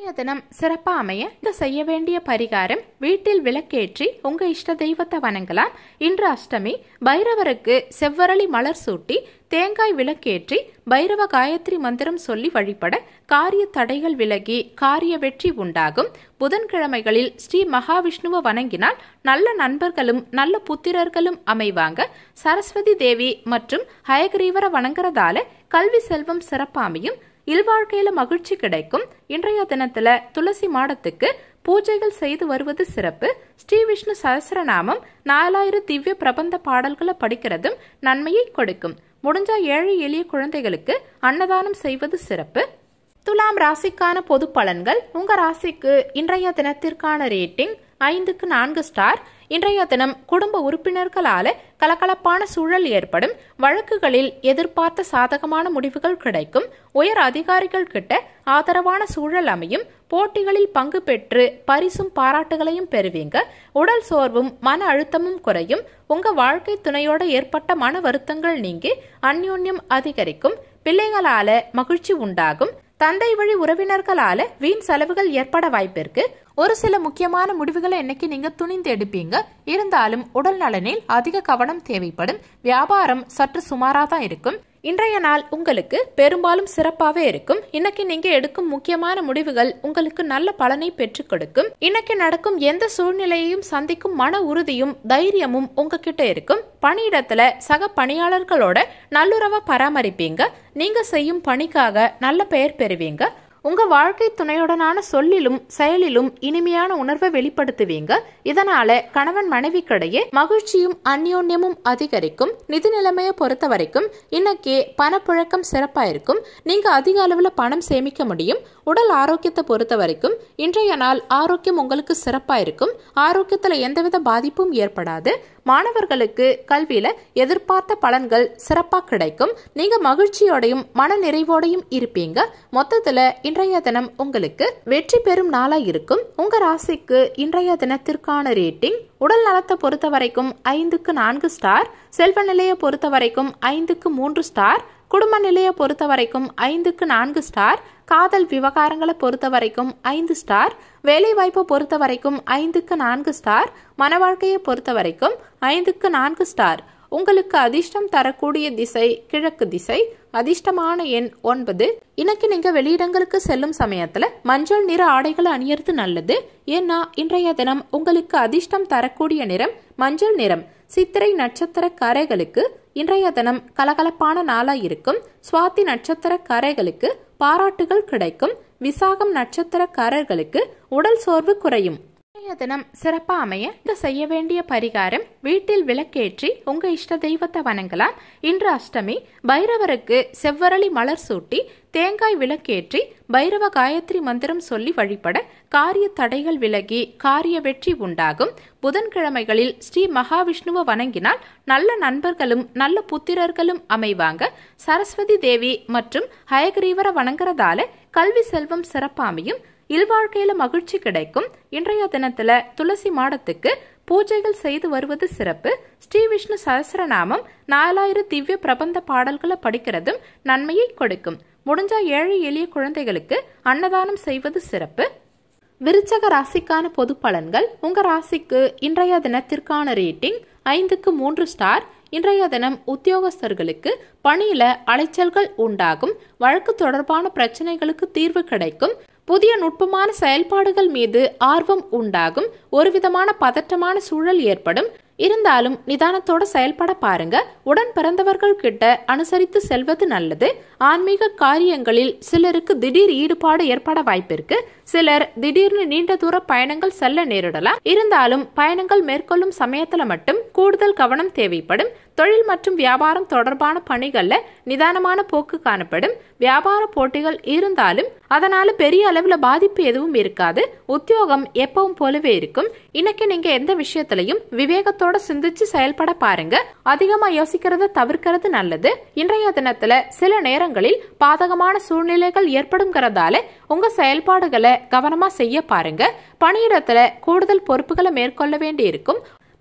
இன்றைய தினம் சிறப்பா அமைய இந்த செய்ய வேண்டிய பரிகாரம் வீட்டில் விளக்கேற்றி உங்க இஷ்ட தெய்வத்தை வணங்கலாம் இன்று அஷ்டமி பைரவருக்கு செவ்வரளி மலர் சூட்டி தேங்காய் விளக்கேற்றி பைரவ காயத்ரி மந்திரம் சொல்லி வழிபட காரிய தடைகள் விலகி காரிய வெற்றி உண்டாகும் புதன்கிழமைகளில் ஸ்ரீ மகாவிஷ்ணுவை வணங்கினால் நல்ல நண்பர்களும் நல்ல புத்திரர்களும் அமைவாங்க சரஸ்வதி தேவி மற்றும் ஹயகிரீவரை வணங்குறதால கல்வி செல்வம் சிறப்பாமையும் இல்வாழ்க்கையில மகிழ்ச்சி கிடைக்கும் இன்றைய தினத்துல துளசி மாடத்துக்கு பூஜைகள் செய்து வருவது சிறப்பு ஸ்ரீ விஷ்ணு சஹசிரநாமம் நாலாயிரம் திவ்ய பிரபந்த பாடல்களை படிக்கிறதும் நன்மையை கொடுக்கும் முடிஞ்சா ஏழை எளிய குழந்தைகளுக்கு அன்னதானம் செய்வது சிறப்பு துலாம் ராசிக்கான பொது பலன்கள் உங்க ராசிக்கு இன்றைய தினத்திற்கான ரேட்டிங் ஐந்துக்கு நான்கு ஸ்டார் இன்றைய தினம் குடும்ப உறுப்பினர்களால கலகலப்பான சூழல் ஏற்படும் வழக்குகளில் எதிர்பார்த்த சாதகமான முடிவுகள் கிடைக்கும் உயர் அதிகாரிகள் கிட்ட ஆதரவான சூழல் அமையும் போட்டிகளில் பங்கு பெற்று பரிசும் பாராட்டுகளையும் பெறுவீங்க உடல் சோர்வும் மன அழுத்தமும் குறையும் உங்க வாழ்க்கை துணையோட ஏற்பட்ட மன வருத்தங்கள் நீங்கி அந்யோன்யம் அதிகரிக்கும் பிள்ளைகளால மகிழ்ச்சி உண்டாகும் தந்தை வழி உறவினர்களால வீண் செலவுகள் ஏற்பட வாய்ப்பிருக்கு ஒரு சில முக்கியமான முடிவுகளை இன்னைக்கு நீங்க துணிந்து எடுப்பீங்க இருந்தாலும் உடல் நலனில் அதிக கவனம் தேவைப்படும் வியாபாரம் சற்று சுமாரா தான் இருக்கும் இன்றைய நாள் உங்களுக்கு பெரும்பாலும் சிறப்பாகவே இருக்கும் இன்னைக்கு நீங்க எடுக்கும் முக்கியமான முடிவுகள் உங்களுக்கு நல்ல பலனை பெற்றுக் கொடுக்கும் இன்னைக்கு நடக்கும் எந்த சூழ்நிலையையும் சந்திக்கும் மன உறுதியும் தைரியமும் உங்ககிட்ட இருக்கும் பணியிடத்துல சக பணியாளர்களோட நல்லுறவை பராமரிப்பீங்க நீங்க செய்யும் பணிக்காக நல்ல பெயர் பெறுவீங்க உங்க வாழ்க்கை துணையுடனான சொல்லிலும் செயலிலும் இனிமையான உணர்வை வெளிப்படுத்துவீங்க இதனால கணவன் மனைவிக்கிடையே மகிழ்ச்சியும் அந்யோன்யமும் அதிகரிக்கும் நிதி நிலைமையை பொறுத்த வரைக்கும் இன்னைக்கு பணப்புழக்கம் சிறப்பா இருக்கும் நீங்க அதிக அளவுல பணம் சேமிக்க முடியும் உடல் ஆரோக்கியத்தை பொறுத்த வரைக்கும் இன்றைய நாள் ஆரோக்கியம் உங்களுக்கு சிறப்பா இருக்கும் ஆரோக்கியத்துல எந்தவித பாதிப்பும் ஏற்படாது மாணவர்களுக்கு கல்வியில எதிர்பார்த்த பலன்கள் சிறப்பா கிடைக்கும் நீங்க மகிழ்ச்சியோடையும் மன நிறைவோடையும் இருப்பீங்க மொத்தத்துல இன்றைய தினம் உங்களுக்கு வெற்றி பெறும் நாளா இருக்கும் உங்க ராசிக்கு இன்றைய தினத்திற்கான ரேட்டிங் உடல் நலத்தை பொறுத்த வரைக்கும் ஐந்துக்கு நான்கு ஸ்டார் செல்வ நிலையை பொறுத்த வரைக்கும் ஐந்துக்கு மூன்று ஸ்டார் குடும்ப நிலையை பொறுத்த வரைக்கும் ஐந்துக்கு நான்கு ஸ்டார் காதல் விவகாரங்களை பொறுத்த வரைக்கும் ஐந்து ஸ்டார் வேலை வாய்ப்பை பொறுத்த வரைக்கும் ஐந்துக்கு நான்கு ஸ்டார் மன வாழ்க்கையை பொறுத்த வரைக்கும் ஐந்துக்கு நான்கு ஸ்டார் உங்களுக்கு அதிர்ஷ்டம் தரக்கூடிய திசை கிழக்கு திசை அதிர்ஷ்டமான எண் ஒன்பது இன்னைக்கு நீங்க வெளியிடங்களுக்கு செல்லும் சமயத்துல மஞ்சள் நிற ஆடைகளை அணியறது நல்லது ஏன்னா இன்றைய தினம் உங்களுக்கு அதிர்ஷ்டம் தரக்கூடிய நிறம் மஞ்சள் நிறம் சித்திரை நட்சத்திரக்காரர்களுக்கு இன்றைய தினம் கலகலப்பான நாளா இருக்கும் சுவாதி நட்சத்திரக்காரர்களுக்கு பாராட்டுகள் கிடைக்கும் விசாகம் நட்சத்திரக்காரர்களுக்கு உடல் சோர்வு குறையும் இன்றைய தினம் சிறப்பா அமைய இந்த செய்ய வேண்டிய பரிகாரம் வீட்டில் விளக்கேற்றி உங்க இஷ்ட தெய்வத்தை வணங்கலாம் இன்று அஷ்டமி பைரவருக்கு செவ்வரளி மலர் சூட்டி தேங்காய் விளக்கேற்றி பைரவ காயத்ரி மந்திரம் சொல்லி வழிபட காரிய தடைகள் விலகி காரிய வெற்றி உண்டாகும் புதன்கிழமைகளில் ஸ்ரீ மகாவிஷ்ணுவை வணங்கினால் நல்ல நண்பர்களும் நல்ல புத்திரர்களும் அமைவாங்க சரஸ்வதி தேவி மற்றும் ஹயகிரீவரை வணங்குறதால கல்வி செல்வம் சிறப்பாமையும் இல்வாழ்க்கையில மகிழ்ச்சி கிடைக்கும் இன்றைய தினத்துல துளசி மாடத்துக்கு பூஜைகள் செய்து வருவது சிறப்பு ஸ்ரீ விஷ்ணு சஹசிரநாமம் நாலாயிரம் திவ்ய பிரபந்த பாடல்களை படிக்கிறதும் நன்மையை கொடுக்கும் முடிஞ்சா ஏழை எளிய குழந்தைகளுக்கு அன்னதானம் செய்வது சிறப்பு விருச்சக ராசிக்கான பொது பலன்கள் உங்க ராசிக்கு இன்றைய தினத்திற்கான ரேட்டிங் ஐந்துக்கு மூன்று ஸ்டார் இன்றைய தினம் உத்தியோகஸ்தர்களுக்கு பணியில அலைச்சல்கள் உண்டாகும் வழக்கு தொடர்பான பிரச்சனைகளுக்கு தீர்வு கிடைக்கும் புதிய நுட்பமான செயல்பாடுகள் மீது ஆர்வம் உண்டாகும் ஒரு விதமான பதற்றமான சூழல் ஏற்படும் இருந்தாலும் நிதானத்தோட செயல்பட பாருங்க உடன் பிறந்தவர்கள் கிட்ட அனுசரித்து செல்வது நல்லது ஆன்மீக காரியங்களில் சிலருக்கு திடீர் ஈடுபாடு ஏற்பட வாய்ப்பிருக்கு சிலர் திடீர்னு நீண்ட தூர பயணங்கள் செல்ல நேரிடலாம் இருந்தாலும் பயணங்கள் மேற்கொள்ளும் சமயத்துல மட்டும் கூடுதல் கவனம் தேவைப்படும் தொழில் மற்றும் வியாபாரம் தொடர்பான பணிகள்ல நிதானமான போக்கு காணப்படும் வியாபார போட்டிகள் இருந்தாலும் அதனால பெரிய அளவுல பாதிப்பு எதுவும் இருக்காது உத்தியோகம் எப்பவும் போலவே இருக்கும் இன்னைக்கு நீங்க எந்த விஷயத்திலையும் விவேகத்தோட சிந்திச்சு செயல்பட பாருங்க அதிகமா யோசிக்கிறத தவிர்க்கிறது நல்லது இன்றைய தினத்துல சில நேரங்களில் பாதகமான சூழ்நிலைகள் ஏற்படுங்கிறதால உங்க செயல்பாடுகளை கவனமா செய்ய பாருங்க பணியிடத்துல கூடுதல் பொறுப்புகளை மேற்கொள்ள வேண்டி இருக்கும்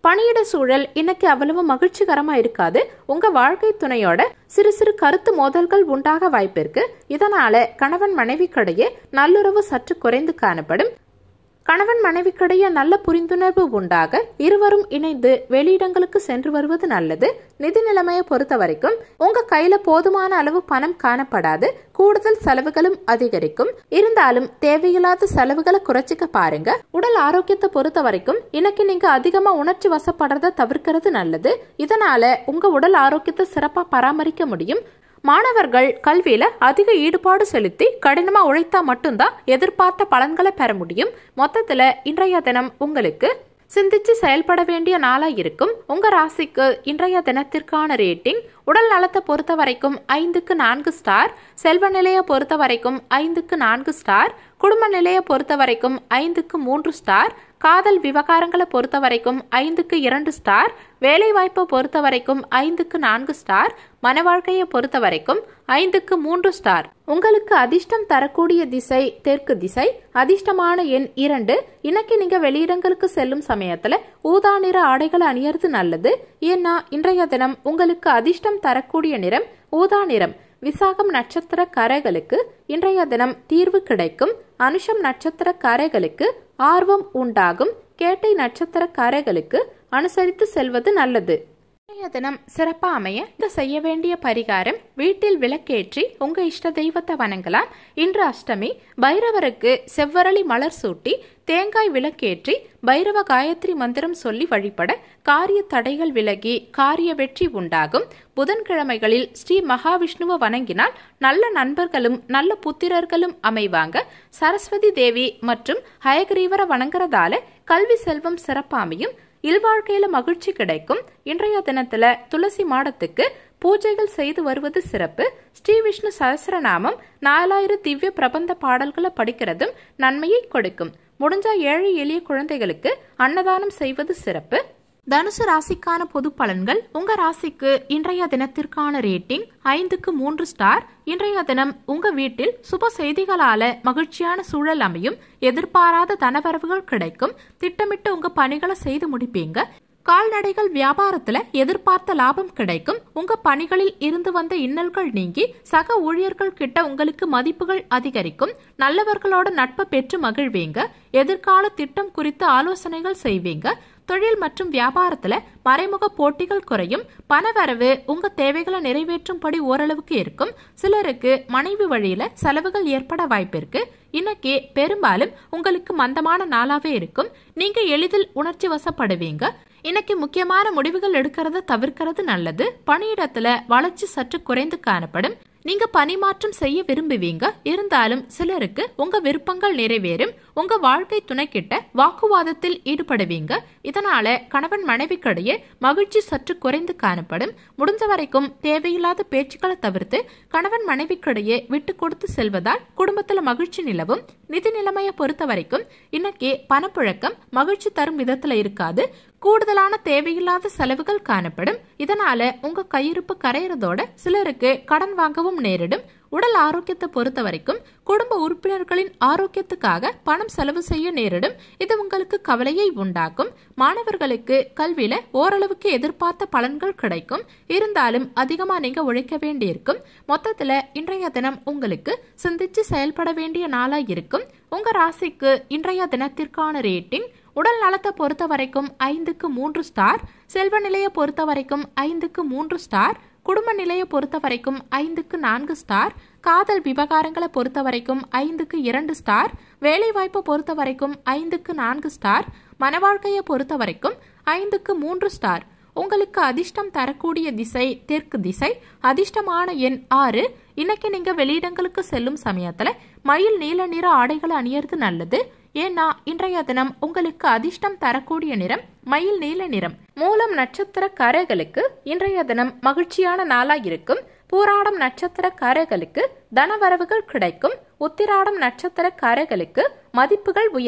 பணியிட சூழல் இன்னைக்கு அவ்வளவு மகிழ்ச்சிகரமா இருக்காது உங்க வாழ்க்கை துணையோட சிறு சிறு கருத்து மோதல்கள் உண்டாக வாய்ப்பிருக்கு இதனால கணவன் மனைவிக்கிடையே நல்லுறவு சற்று குறைந்து காணப்படும் கணவன் மனைவிக்கிடையே நல்ல புரிந்துணர்வு உண்டாக இருவரும் இணைந்து வெளியிடங்களுக்கு சென்று வருவது நல்லது நிதி நிலைமையை பொறுத்த வரைக்கும் உங்க கையில போதுமான அளவு பணம் காணப்படாது கூடுதல் செலவுகளும் அதிகரிக்கும் இருந்தாலும் தேவையில்லாத செலவுகளை குறைச்சிக்க பாருங்க உடல் ஆரோக்கியத்தை பொறுத்த வரைக்கும் இன்னைக்கு நீங்க அதிகமா உணர்ச்சி வசப்படுறத தவிர்க்கிறது நல்லது இதனால உங்க உடல் ஆரோக்கியத்தை சிறப்பா பராமரிக்க முடியும் மாணவர்கள் கல்வியில அதிக ஈடுபாடு செலுத்தி கடினமா உழைத்தா மட்டும்தான் எதிர்பார்த்த பலன்களை பெற முடியும் மொத்தத்துல இன்றைய தினம் உங்களுக்கு சிந்திச்சு செயல்பட வேண்டிய நாளா இருக்கும் உங்க ராசிக்கு இன்றைய தினத்திற்கான ரேட்டிங் உடல் நலத்தை பொறுத்த வரைக்கும் ஐந்துக்கு நான்கு ஸ்டார் செல்வ நிலையை பொறுத்த வரைக்கும் ஐந்துக்கு நான்கு ஸ்டார் குடும்ப நிலையை பொறுத்த வரைக்கும் ஐந்துக்கு மூன்று ஸ்டார் காதல் விவகாரங்களை பொறுத்த வரைக்கும் ஐந்துக்கு இரண்டு ஸ்டார் வேலை வாய்ப்பை பொறுத்த வரைக்கும் ஐந்துக்கு நான்கு ஸ்டார் மன வாழ்க்கையை பொறுத்த வரைக்கும் ஐந்துக்கு மூன்று ஸ்டார் உங்களுக்கு அதிர்ஷ்டம் தரக்கூடிய திசை தெற்கு திசை அதிர்ஷ்டமான எண் இரண்டு இன்னைக்கு நீங்க வெளியிடங்களுக்கு செல்லும் சமயத்துல ஊதா நிற ஆடைகளை அணியறது நல்லது ஏன்னா இன்றைய தினம் உங்களுக்கு அதிர்ஷ்டம் தரக்கூடிய நிறம் ஊதா நிறம் விசாகம் நட்சத்திர கரைகளுக்கு இன்றைய தினம் தீர்வு கிடைக்கும் அனுஷம் நட்சத்திர கரைகளுக்கு ஆர்வம் உண்டாகும் கேட்டை நட்சத்திர கரைகளுக்கு அனுசரித்து செல்வது நல்லது இன்றைய தினம் சிறப்பா அமைய இந்த செய்ய வேண்டிய பரிகாரம் வீட்டில் விளக்கேற்றி உங்க இஷ்ட தெய்வத்தை வணங்கலாம் இன்று அஷ்டமி பைரவருக்கு செவ்வரளி மலர் சூட்டி தேங்காய் விளக்கேற்றி பைரவ காயத்ரி மந்திரம் சொல்லி வழிபட காரிய தடைகள் விலகி காரிய வெற்றி உண்டாகும் புதன்கிழமைகளில் ஸ்ரீ மகாவிஷ்ணுவை வணங்கினால் நல்ல நண்பர்களும் நல்ல புத்திரர்களும் அமைவாங்க சரஸ்வதி தேவி மற்றும் ஹயகிரீவரை வணங்குறதால கல்வி செல்வம் சிறப்பாமையும் இல்வாழ்க்கையில மகிழ்ச்சி கிடைக்கும் இன்றைய தினத்துல துளசி மாடத்துக்கு பூஜைகள் செய்து வருவது சிறப்பு ஸ்ரீ விஷ்ணு சகசிரநாமம் நாலாயிரம் திவ்ய பிரபந்த பாடல்களை படிக்கிறதும் நன்மையை கொடுக்கும் முடிஞ்ச ஏழை எளிய குழந்தைகளுக்கு அன்னதானம் செய்வது சிறப்பு தனுசு ராசிக்கான பொது பலன்கள் உங்க ராசிக்கு இன்றைய தினத்திற்கான ரேட்டிங் ஐந்துக்கு மூன்று ஸ்டார் இன்றைய தினம் உங்க வீட்டில் சுப செய்திகளால மகிழ்ச்சியான சூழல் அமையும் எதிர்பாராத தனவரவுகள் கிடைக்கும் திட்டமிட்டு உங்க பணிகளை செய்து முடிப்பீங்க கால்நடைகள் வியாபாரத்துல எதிர்பார்த்த லாபம் கிடைக்கும் உங்க பணிகளில் இருந்து வந்த இன்னல்கள் நீங்கி சக ஊழியர்கள் கிட்ட உங்களுக்கு மதிப்புகள் அதிகரிக்கும் நல்லவர்களோட நட்பை பெற்று மகிழ்வீங்க எதிர்கால திட்டம் குறித்து ஆலோசனைகள் செய்வீங்க தொழில் மற்றும் வியாபாரத்துல மறைமுக போட்டிகள் குறையும் பணவரவு உங்க தேவைகளை நிறைவேற்றும்படி ஓரளவுக்கு இருக்கும் சிலருக்கு மனைவி வழியில செலவுகள் ஏற்பட வாய்ப்பிருக்கு இன்னைக்கு பெரும்பாலும் உங்களுக்கு மந்தமான நாளாவே இருக்கும் நீங்க எளிதில் உணர்ச்சி வசப்படுவீங்க இன்னைக்கு முக்கியமான முடிவுகள் எடுக்கிறத தவிர்க்கிறது நல்லது பணியிடத்துல வளர்ச்சி சற்று குறைந்து காணப்படும் நீங்க பணிமாற்றம் செய்ய விரும்புவீங்க இருந்தாலும் சிலருக்கு உங்க விருப்பங்கள் நிறைவேறும் உங்க வாழ்க்கை துணைக்கிட்ட வாக்குவாதத்தில் ஈடுபடுவீங்க இதனால கணவன் மனைவிக்கிடையே மகிழ்ச்சி சற்று குறைந்து காணப்படும் முடிஞ்ச வரைக்கும் தேவையில்லாத பேச்சுக்களை தவிர்த்து கணவன் மனைவிக்கிடையே விட்டு கொடுத்து செல்வதால் குடும்பத்துல மகிழ்ச்சி நிலவும் நிதி நிலைமையை பொறுத்த வரைக்கும் இன்னைக்கு பணப்புழக்கம் மகிழ்ச்சி தரும் விதத்துல இருக்காது கூடுதலான தேவையில்லாத செலவுகள் காணப்படும் இதனால உங்க கையிருப்பு கரையிறதோட சிலருக்கு கடன் வாங்கவும் நேரிடும் உடல் ஆரோக்கியத்தை பொறுத்த வரைக்கும் குடும்ப உறுப்பினர்களின் ஆரோக்கியத்துக்காக பணம் செலவு செய்ய நேரிடும் இது உங்களுக்கு கவலையை உண்டாக்கும் மாணவர்களுக்கு கல்வியில ஓரளவுக்கு எதிர்பார்த்த பலன்கள் கிடைக்கும் இருந்தாலும் அதிகமா நீங்க உழைக்க வேண்டியிருக்கும் மொத்தத்துல இன்றைய தினம் உங்களுக்கு சிந்திச்சு செயல்பட வேண்டிய நாளா இருக்கும் உங்க ராசிக்கு இன்றைய தினத்திற்கான ரேட்டிங் உடல் நலத்தை பொறுத்த வரைக்கும் ஐந்துக்கு மூன்று ஸ்டார் செல்வ நிலையை பொறுத்த வரைக்கும் ஐந்துக்கு மூன்று ஸ்டார் குடும்ப நிலையை பொறுத்த வரைக்கும் ஐந்துக்கு நான்கு ஸ்டார் காதல் விவகாரங்களை பொறுத்த வரைக்கும் ஐந்துக்கு இரண்டு ஸ்டார் வேலை வாய்ப்பை பொறுத்த வரைக்கும் ஐந்துக்கு நான்கு ஸ்டார் மனவாழ்க்கையை பொறுத்த வரைக்கும் ஐந்துக்கு மூன்று ஸ்டார் உங்களுக்கு அதிர்ஷ்டம் தரக்கூடிய திசை தெற்கு திசை அதிர்ஷ்டமான எண் ஆறு இன்னைக்கு நீங்க வெளியிடங்களுக்கு செல்லும் சமயத்துல மயில் நீல நிற ஆடைகளை அணியறது நல்லது ஏன்னா இன்றைய தினம் உங்களுக்கு அதிர்ஷ்டம் தரக்கூடிய நிறம் மயில் நீல நிறம் மூலம் நட்சத்திர காரர்களுக்கு இன்றைய தினம் மகிழ்ச்சியான நாளா இருக்கும் பூராடம் நட்சத்திர காரர்களுக்கு தனவரவுகள் கிடைக்கும் உத்திராடம் நட்சத்திர காரர்களுக்கு மதிப்புகள் உயரும்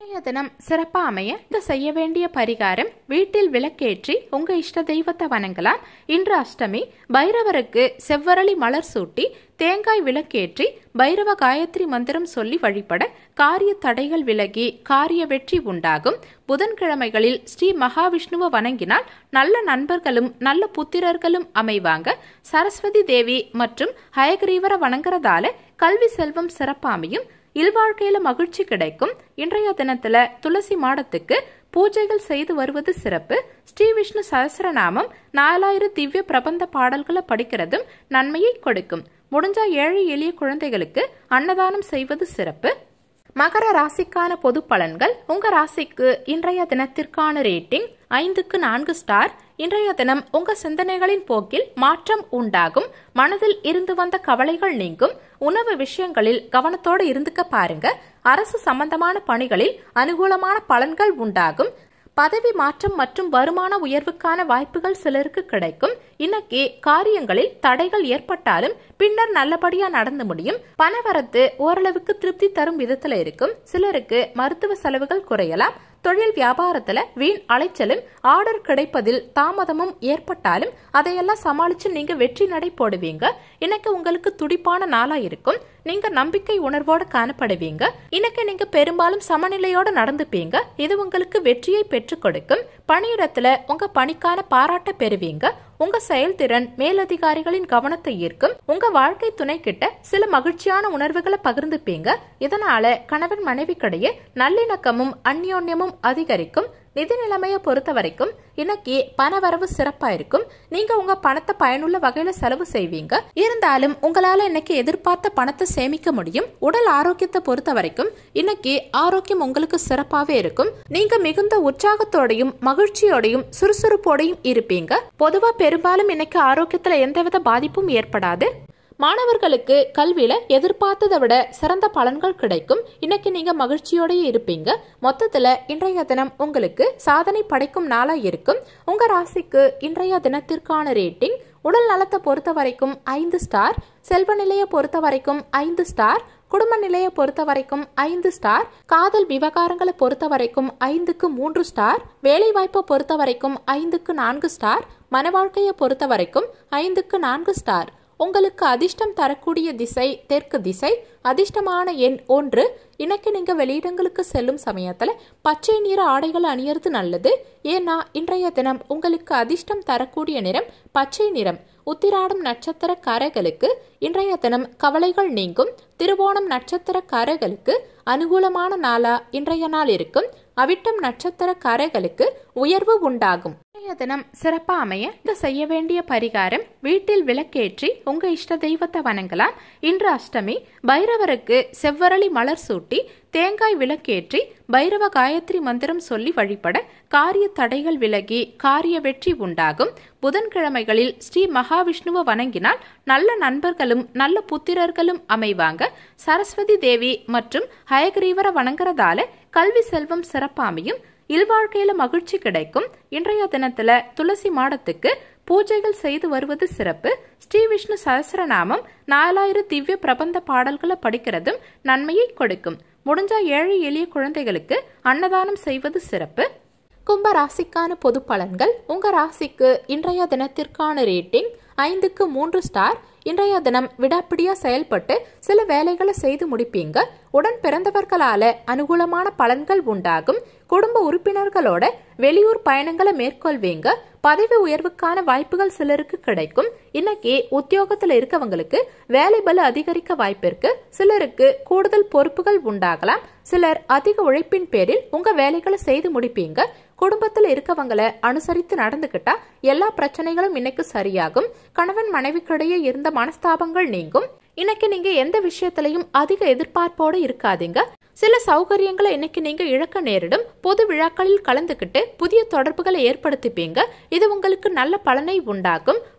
இன்றைய தினம் சிறப்பா அமைய இந்த செய்ய வேண்டிய பரிகாரம் வீட்டில் விளக்கேற்றி உங்க இஷ்ட தெய்வத்தை வணங்கலாம் இன்று அஷ்டமி பைரவருக்கு செவ்வரளி மலர் சூட்டி தேங்காய் விளக்கேற்றி பைரவ காயத்ரி மந்திரம் சொல்லி வழிபட காரிய தடைகள் விலகி காரிய வெற்றி உண்டாகும் புதன்கிழமைகளில் ஸ்ரீ மகாவிஷ்ணுவை வணங்கினால் நல்ல நண்பர்களும் நல்ல புத்திரர்களும் அமைவாங்க சரஸ்வதி தேவி மற்றும் ஹயகிரீவரை வணங்குறதால கல்வி செல்வம் சிறப்பாமையும் இல்வாழ்க்கையில மகிழ்ச்சி கிடைக்கும் இன்றைய தினத்துல துளசி மாடத்துக்கு பூஜைகள் செய்து வருவது சிறப்பு ஸ்ரீ விஷ்ணு சஹசிரநாமம் நாலாயிரம் திவ்ய பிரபந்த பாடல்களை படிக்கிறதும் நன்மையை கொடுக்கும் முடிஞ்சா ஏழை எளிய குழந்தைகளுக்கு அன்னதானம் செய்வது சிறப்பு மகர ராசிக்கான பொது பலன்கள் உங்க ராசிக்கு இன்றைய தினத்திற்கான ரேட்டிங் ஐந்துக்கு நான்கு ஸ்டார் இன்றைய தினம் உங்க சிந்தனைகளின் போக்கில் மாற்றம் உண்டாகும் மனதில் இருந்து வந்த கவலைகள் நீங்கும் உணவு விஷயங்களில் கவனத்தோடு இருந்துக்க பாருங்க அரசு சம்பந்தமான பணிகளில் அனுகூலமான பலன்கள் உண்டாகும் பதவி மாற்றம் மற்றும் வருமான உயர்வுக்கான வாய்ப்புகள் சிலருக்கு கிடைக்கும் இன்னைக்கு காரியங்களில் தடைகள் ஏற்பட்டாலும் பின்னர் நல்லபடியா நடந்து முடியும் பணவரத்து ஓரளவுக்கு திருப்தி தரும் விதத்துல இருக்கும் சிலருக்கு மருத்துவ செலவுகள் குறையலாம் தொழில் வியாபாரத்துல வீண் அலைச்சலும் ஆர்டர் கிடைப்பதில் தாமதமும் ஏற்பட்டாலும் அதையெல்லாம் சமாளிச்சு நீங்க வெற்றி நடை போடுவீங்க இன்னைக்கு உங்களுக்கு துடிப்பான நாளா இருக்கும் நீங்க நம்பிக்கை உணர்வோட காணப்படுவீங்க இன்னைக்கு நீங்க பெரும்பாலும் சமநிலையோட நடந்துப்பீங்க இது உங்களுக்கு வெற்றியை பெற்றுக் கொடுக்கும் பணியிடத்துல உங்க பணிக்கான பாராட்ட பெறுவீங்க உங்க செயல்திறன் மேலதிகாரிகளின் கவனத்தை ஈர்க்கும் உங்க வாழ்க்கை துணை கிட்ட சில மகிழ்ச்சியான உணர்வுகளை பகிர்ந்துப்பீங்க இதனால கணவன் மனைவிக்கிடையே நல்லிணக்கமும் அந்யோன்யமும் அதிகரிக்கும் நிதி நிலைமையை பொறுத்த வரைக்கும் இன்னைக்கு பணவரவு சிறப்பா இருக்கும் நீங்க உங்க பணத்தை பயனுள்ள வகையில செலவு செய்வீங்க இருந்தாலும் உங்களால இன்னைக்கு எதிர்பார்த்த பணத்தை சேமிக்க முடியும் உடல் ஆரோக்கியத்தை பொறுத்த வரைக்கும் இன்னைக்கு ஆரோக்கியம் உங்களுக்கு சிறப்பாவே இருக்கும் நீங்க மிகுந்த உற்சாகத்தோடையும் மகிழ்ச்சியோடையும் சுறுசுறுப்போடையும் இருப்பீங்க பொதுவா பெரும்பாலும் இன்னைக்கு ஆரோக்கியத்துல எந்தவித பாதிப்பும் ஏற்படாது மாணவர்களுக்கு கல்வியில எதிர்பார்த்ததை விட சிறந்த பலன்கள் கிடைக்கும் இன்னைக்கு நீங்க மகிழ்ச்சியோடய இருப்பீங்க மொத்தத்துல இன்றைய தினம் உங்களுக்கு சாதனை படைக்கும் நாளா இருக்கும் உங்க ராசிக்கு இன்றைய தினத்திற்கான ரேட்டிங் உடல் நலத்தை பொறுத்த வரைக்கும் ஐந்து ஸ்டார் செல்வ நிலையை பொறுத்த வரைக்கும் ஐந்து ஸ்டார் குடும்ப நிலையை பொறுத்த வரைக்கும் ஐந்து ஸ்டார் காதல் விவகாரங்களை பொறுத்த வரைக்கும் ஐந்துக்கு மூன்று ஸ்டார் வேலை வாய்ப்பை பொறுத்த வரைக்கும் ஐந்துக்கு நான்கு ஸ்டார் மன வாழ்க்கையை பொறுத்த வரைக்கும் ஐந்துக்கு நான்கு ஸ்டார் உங்களுக்கு அதிர்ஷ்டம் தரக்கூடிய திசை தெற்கு திசை அதிர்ஷ்டமான எண் ஒன்று இன்னைக்கு நீங்க வெளியிடங்களுக்கு செல்லும் சமயத்துல பச்சை நிற ஆடைகளை அணியறது நல்லது ஏன்னா இன்றைய தினம் உங்களுக்கு அதிர்ஷ்டம் தரக்கூடிய நிறம் பச்சை நிறம் உத்திராடம் நட்சத்திரக்காரர்களுக்கு இன்றைய தினம் கவலைகள் நீங்கும் திருவோணம் நட்சத்திரக்காரர்களுக்கு அனுகூலமான நாளா இன்றைய நாள் இருக்கும் அவிட்டம் நட்சத்திரக்காரர்களுக்கு உயர்வு உண்டாகும் இன்றைய தினம் சிறப்பா அமைய இந்த செய்ய வேண்டிய பரிகாரம் வீட்டில் விளக்கேற்றி உங்க இஷ்ட தெய்வத்தை வணங்கலாம் இன்று அஷ்டமி பைரவருக்கு செவ்வரளி மலர் சூட்டி தேங்காய் விளக்கேற்றி பைரவ காயத்ரி மந்திரம் சொல்லி வழிபட காரிய தடைகள் விலகி காரிய வெற்றி உண்டாகும் புதன்கிழமைகளில் ஸ்ரீ மகாவிஷ்ணுவை வணங்கினால் நல்ல நண்பர்களும் நல்ல புத்திரர்களும் அமைவாங்க சரஸ்வதி தேவி மற்றும் ஹயகிரீவரை வணங்குறதால கல்வி செல்வம் சிறப்பாமையும் இல்வாழ்க்கையில மகிழ்ச்சி கிடைக்கும் இன்றைய தினத்துல துளசி மாடத்துக்கு பூஜைகள் செய்து வருவது சிறப்பு ஸ்ரீ விஷ்ணு சஹசிரநாமம் நாலாயிரம் திவ்ய பிரபந்த பாடல்களை படிக்கிறதும் நன்மையை கொடுக்கும் முடிஞ்சா ஏழை எளிய குழந்தைகளுக்கு அன்னதானம் செய்வது சிறப்பு கும்ப ராசிக்கான பொது பலன்கள் உங்க ராசிக்கு இன்றைய தினத்திற்கான ரேட்டிங் ஐந்துக்கு மூன்று ஸ்டார் இன்றைய தினம் விடாப்பிடியா செயல்பட்டு சில வேலைகளை செய்து முடிப்பீங்க உடன் பிறந்தவர்களால அனுகூலமான பலன்கள் உண்டாகும் குடும்ப உறுப்பினர்களோட வெளியூர் பயணங்களை மேற்கொள்வீங்க பதவி உயர்வுக்கான வாய்ப்புகள் சிலருக்கு கிடைக்கும் இன்னைக்கு உத்தியோகத்துல இருக்கவங்களுக்கு வேலை பலு அதிகரிக்க வாய்ப்பு இருக்கு சிலருக்கு கூடுதல் பொறுப்புகள் உண்டாகலாம் சிலர் அதிக உழைப்பின் பேரில் உங்க வேலைகளை செய்து முடிப்பீங்க குடும்பத்துல இருக்கவங்களை அனுசரித்து நடந்துகிட்டா எல்லா பிரச்சனைகளும் இன்னைக்கு சரியாகும் கணவன் மனைவிக்கிடையே இருந்த மனஸ்தாபங்கள் நீங்கும் இன்னைக்கு நீங்க எந்த விஷயத்திலையும் அதிக எதிர்பார்ப்போட இருக்காதீங்க சில சௌகரியங்களை இன்னைக்கு நீங்க இழக்க நேரிடும் பொது விழாக்களில் கலந்துக்கிட்டு புதிய தொடர்புகளை ஏற்படுத்திப்பீங்க இது உங்களுக்கு நல்ல பலனை உண்டாகும்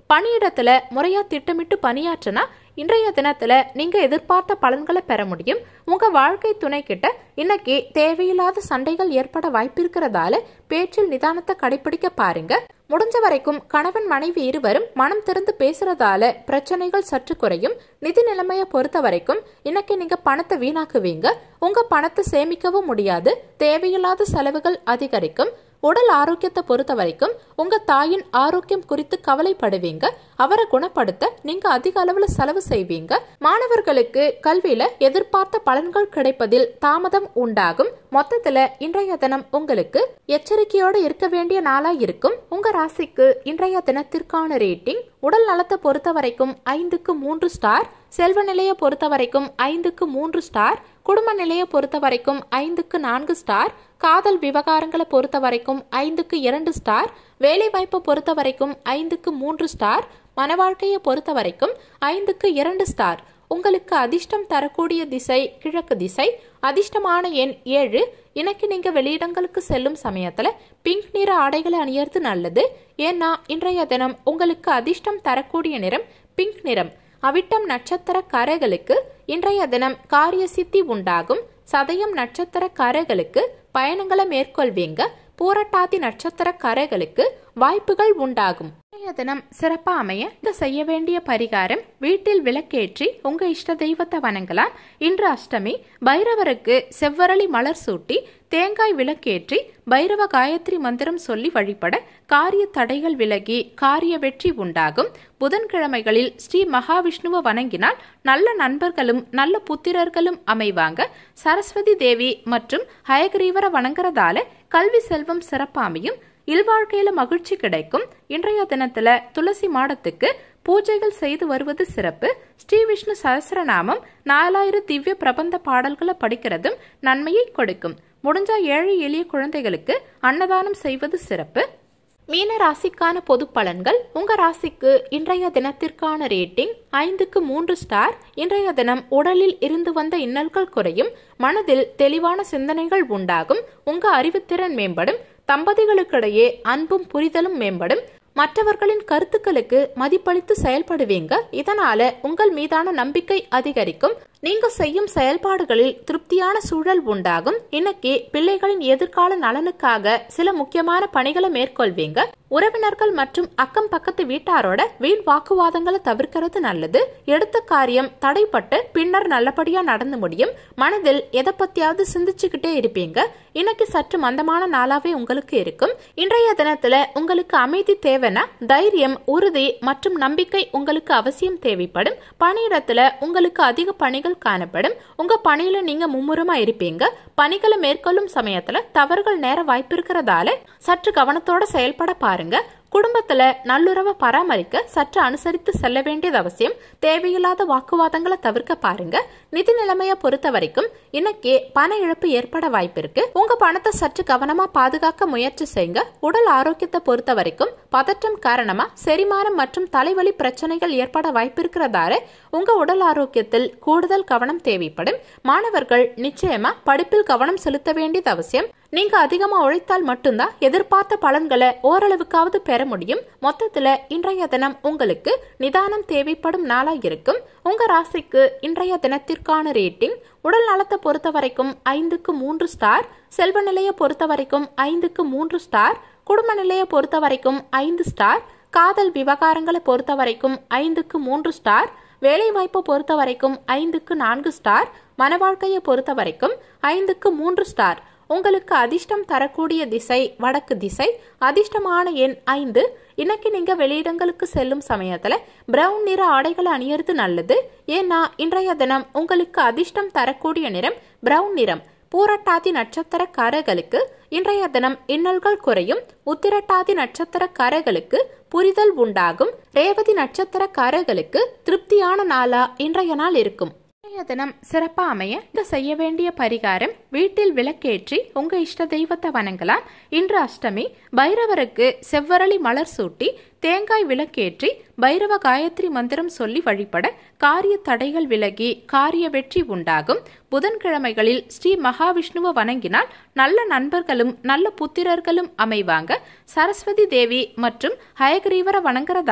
பணியிடத்துல முறையா திட்டமிட்டு பணியாற்றினா இன்றைய தினத்துல நீங்க எதிர்பார்த்த பலன்களை பெற முடியும் உங்க வாழ்க்கை துணை கிட்ட இன்னைக்கு தேவையில்லாத சண்டைகள் ஏற்பட வாய்ப்பு இருக்கிறதால பேச்சில் நிதானத்தை கடைபிடிக்க பாருங்க முடிஞ்ச வரைக்கும் கணவன் மனைவி இருவரும் மனம் திறந்து பேசுறதால பிரச்சனைகள் சற்று குறையும் நிதி நிலைமையை பொறுத்த வரைக்கும் இன்னைக்கு நீங்க பணத்தை வீணாக்குவீங்க உங்க பணத்தை சேமிக்கவும் முடியாது தேவையில்லாத செலவுகள் அதிகரிக்கும் உடல் ஆரோக்கியத்தை பொறுத்த வரைக்கும் உங்க தாயின் ஆரோக்கியம் குறித்து கவலைப்படுவீங்க அவரை குணப்படுத்த நீங்க அதிக அளவுல செலவு செய்வீங்க மாணவர்களுக்கு கல்வியில எதிர்பார்த்த பலன்கள் கிடைப்பதில் தாமதம் உண்டாகும் மொத்தத்துல இன்றைய தினம் உங்களுக்கு எச்சரிக்கையோடு இருக்க வேண்டிய நாளா இருக்கும் உங்க ராசிக்கு இன்றைய தினத்திற்கான ரேட்டிங் உடல் நலத்தை பொறுத்த வரைக்கும் ஐந்துக்கு மூன்று ஸ்டார் செல்வ நிலையை பொறுத்த வரைக்கும் ஐந்துக்கு மூன்று ஸ்டார் குடும்ப நிலையை பொறுத்த வரைக்கும் ஐந்துக்கு நான்கு ஸ்டார் காதல் விவகாரங்களை பொறுத்த வரைக்கும் ஐந்துக்கு இரண்டு ஸ்டார் வேலை வாய்ப்பை பொறுத்த வரைக்கும் ஐந்துக்கு மூன்று ஸ்டார் மன வாழ்க்கையை பொறுத்த வரைக்கும் ஐந்துக்கு இரண்டு ஸ்டார் உங்களுக்கு அதிர்ஷ்டம் தரக்கூடிய திசை கிழக்கு திசை அதிர்ஷ்டமான எண் ஏழு இன்னைக்கு நீங்க வெளியிடங்களுக்கு செல்லும் சமயத்துல பிங்க் நிற ஆடைகளை அணியறது நல்லது ஏன்னா இன்றைய தினம் உங்களுக்கு அதிர்ஷ்டம் தரக்கூடிய நிறம் பிங்க் நிறம் அவிட்டம் நட்சத்திரக்காரர்களுக்கு இன்றைய தினம் காரிய சித்தி உண்டாகும் சதயம் நட்சத்திரக்காரர்களுக்கு பயணங்களை மேற்கொள்வீங்க பூரட்டாதி நட்சத்திரக்காரர்களுக்கு வாய்ப்புகள் உண்டாகும் இன்றைய தினம் சிறப்பா அமைய இந்த செய்ய வேண்டிய பரிகாரம் வீட்டில் விளக்கேற்றி உங்க இஷ்ட தெய்வத்தை வணங்கலாம் இன்று அஷ்டமி பைரவருக்கு செவ்வரளி மலர் சூட்டி தேங்காய் விளக்கேற்றி பைரவ காயத்ரி மந்திரம் சொல்லி வழிபட காரிய தடைகள் விலகி காரிய வெற்றி உண்டாகும் புதன்கிழமைகளில் ஸ்ரீ மகாவிஷ்ணுவை வணங்கினால் நல்ல நண்பர்களும் நல்ல புத்திரர்களும் அமைவாங்க சரஸ்வதி தேவி மற்றும் ஹயகிரீவரை வணங்குறதால கல்வி செல்வம் சிறப்பாமையும் இல்வாழ்க்கையில மகிழ்ச்சி கிடைக்கும் இன்றைய தினத்துல துளசி மாடத்துக்கு பூஜைகள் செய்து வருவது சிறப்பு ஸ்ரீ விஷ்ணு சஹசிரநாமம் நாலாயிரம் திவ்ய பிரபந்த பாடல்களை படிக்கிறதும் நன்மையை கொடுக்கும் முடிஞ்ச ஏழை எளிய குழந்தைகளுக்கு அன்னதானம் செய்வது சிறப்பு மீன ராசிக்கான பொது பலன்கள் உங்க ராசிக்கு இன்றைய தினத்திற்கான ரேட்டிங் ஐந்துக்கு மூன்று ஸ்டார் இன்றைய தினம் உடலில் இருந்து வந்த இன்னல்கள் குறையும் மனதில் தெளிவான சிந்தனைகள் உண்டாகும் உங்க அறிவுத்திறன் மேம்படும் தம்பதிகளுக்கிடையே அன்பும் புரிதலும் மேம்படும் மற்றவர்களின் கருத்துக்களுக்கு மதிப்பளித்து செயல்படுவீங்க இதனால உங்கள் மீதான நம்பிக்கை அதிகரிக்கும் நீங்க செய்யும் செயல்பாடுகளில் திருப்தியான சூழல் உண்டாகும் இன்னைக்கு பிள்ளைகளின் எதிர்கால நலனுக்காக சில முக்கியமான பணிகளை மேற்கொள்வீங்க உறவினர்கள் மற்றும் அக்கம் பக்கத்து வீட்டாரோட வீண் வாக்குவாதங்களை தவிர்க்கிறது நல்லது எடுத்த காரியம் தடைப்பட்டு பின்னர் நல்லபடியா நடந்து முடியும் மனதில் எதை பத்தியாவது சிந்திச்சுக்கிட்டே இருப்பீங்க இன்னைக்கு சற்று மந்தமான நாளாவே உங்களுக்கு இருக்கும் இன்றைய தினத்துல உங்களுக்கு அமைதி தேவைன்னா தைரியம் உறுதி மற்றும் நம்பிக்கை உங்களுக்கு அவசியம் தேவைப்படும் பணியிடத்துல உங்களுக்கு அதிக பணிகள் காணப்படும் உங்க பணியில நீங்க மும்முரமா இருப்பீங்க பணிகளை மேற்கொள்ளும் சமயத்துல தவறுகள் நேர வாய்ப்பு இருக்கிறதால சற்று கவனத்தோட செயல்பட பாருங்க குடும்பத்துல நல்லுறவை பராமரிக்க சற்று அனுசரித்து செல்ல வேண்டியது அவசியம் தேவையில்லாத வாக்குவாதங்களை தவிர்க்க பாருங்க நிதி நிலைமையை பொறுத்த வரைக்கும் இன்னைக்கு பண இழப்பு ஏற்பட வாய்ப்பு இருக்கு உங்க பணத்தை சற்று கவனமா பாதுகாக்க முயற்சி செய்யுங்க உடல் ஆரோக்கியத்தை பொறுத்த வரைக்கும் பதற்றம் காரணமா செரிமானம் மற்றும் தலைவலி பிரச்சனைகள் ஏற்பட வாய்ப்பு இருக்கிறதால உங்க உடல் ஆரோக்கியத்தில் கூடுதல் கவனம் தேவைப்படும் மாணவர்கள் நிச்சயமா படிப்பில் கவனம் செலுத்த வேண்டியது அவசியம் நீங்க அதிகமா உழைத்தால் மட்டும்தான் எதிர்பார்த்த பலன்களை ஓரளவுக்காவது பெற முடியும் மொத்தத்துல இன்றைய தினம் உங்களுக்கு நிதானம் தேவைப்படும் நாளா இருக்கும் உங்க ராசிக்கு இன்றைய தினத்திற்கான ரேட்டிங் உடல் நலத்தை பொறுத்த வரைக்கும் ஐந்துக்கு மூன்று ஸ்டார் செல்வ நிலையை பொறுத்த வரைக்கும் ஐந்துக்கு மூன்று ஸ்டார் குடும்ப நிலையை பொறுத்த வரைக்கும் ஐந்து ஸ்டார் காதல் விவகாரங்களை பொறுத்த வரைக்கும் ஐந்துக்கு மூன்று ஸ்டார் வேலை வாய்ப்பை பொறுத்த வரைக்கும் ஐந்துக்கு நான்கு ஸ்டார் மன வாழ்க்கையை பொறுத்த வரைக்கும் ஐந்துக்கு மூன்று ஸ்டார் உங்களுக்கு அதிர்ஷ்டம் தரக்கூடிய திசை வடக்கு திசை அதிர்ஷ்டமான எண் ஐந்து இன்னைக்கு நீங்க வெளியிடங்களுக்கு செல்லும் சமயத்துல பிரவுன் நிற ஆடைகளை அணியறது நல்லது ஏன்னா இன்றைய தினம் உங்களுக்கு அதிர்ஷ்டம் தரக்கூடிய நிறம் பிரவுன் நிறம் பூரட்டாதி நட்சத்திரக்காரர்களுக்கு இன்றைய தினம் இன்னல்கள் குறையும் உத்திரட்டாதி நட்சத்திரக்காரர்களுக்கு புரிதல் உண்டாகும் ரேவதி நட்சத்திரக்காரர்களுக்கு திருப்தியான நாளா இன்றைய நாள் இருக்கும் இன்றைய தினம் சிறப்பா அமைய இந்த செய்ய வேண்டிய பரிகாரம் வீட்டில் விளக்கேற்றி உங்க இஷ்ட தெய்வத்தை வணங்கலாம் இன்று அஷ்டமி பைரவருக்கு செவ்வரளி மலர் சூட்டி தேங்காய் விளக்கேற்றி பைரவ காயத்ரி மந்திரம் சொல்லி வழிபட காரிய தடைகள் விலகி காரிய வெற்றி உண்டாகும் புதன்கிழமைகளில் ஸ்ரீ மகாவிஷ்ணுவை வணங்கினால் நல்ல நண்பர்களும் நல்ல புத்திரர்களும் அமைவாங்க சரஸ்வதி தேவி மற்றும் ஹயகிரீவரை வணங்குறதால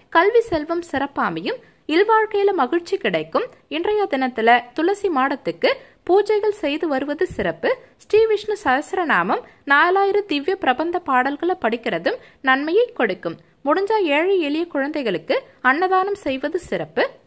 கல்வி செல்வம் சிறப்பாமையும் இல்வாழ்க்கையில மகிழ்ச்சி கிடைக்கும் இன்றைய தினத்துல துளசி மாடத்துக்கு பூஜைகள் செய்து வருவது சிறப்பு ஸ்ரீ விஷ்ணு சஹஸ்ரநாமம் நாலாயிரம் திவ்ய பிரபந்த பாடல்களை படிக்கிறதும் நன்மையை கொடுக்கும் முடிஞ்சா ஏழை எளிய குழந்தைகளுக்கு அன்னதானம் செய்வது சிறப்பு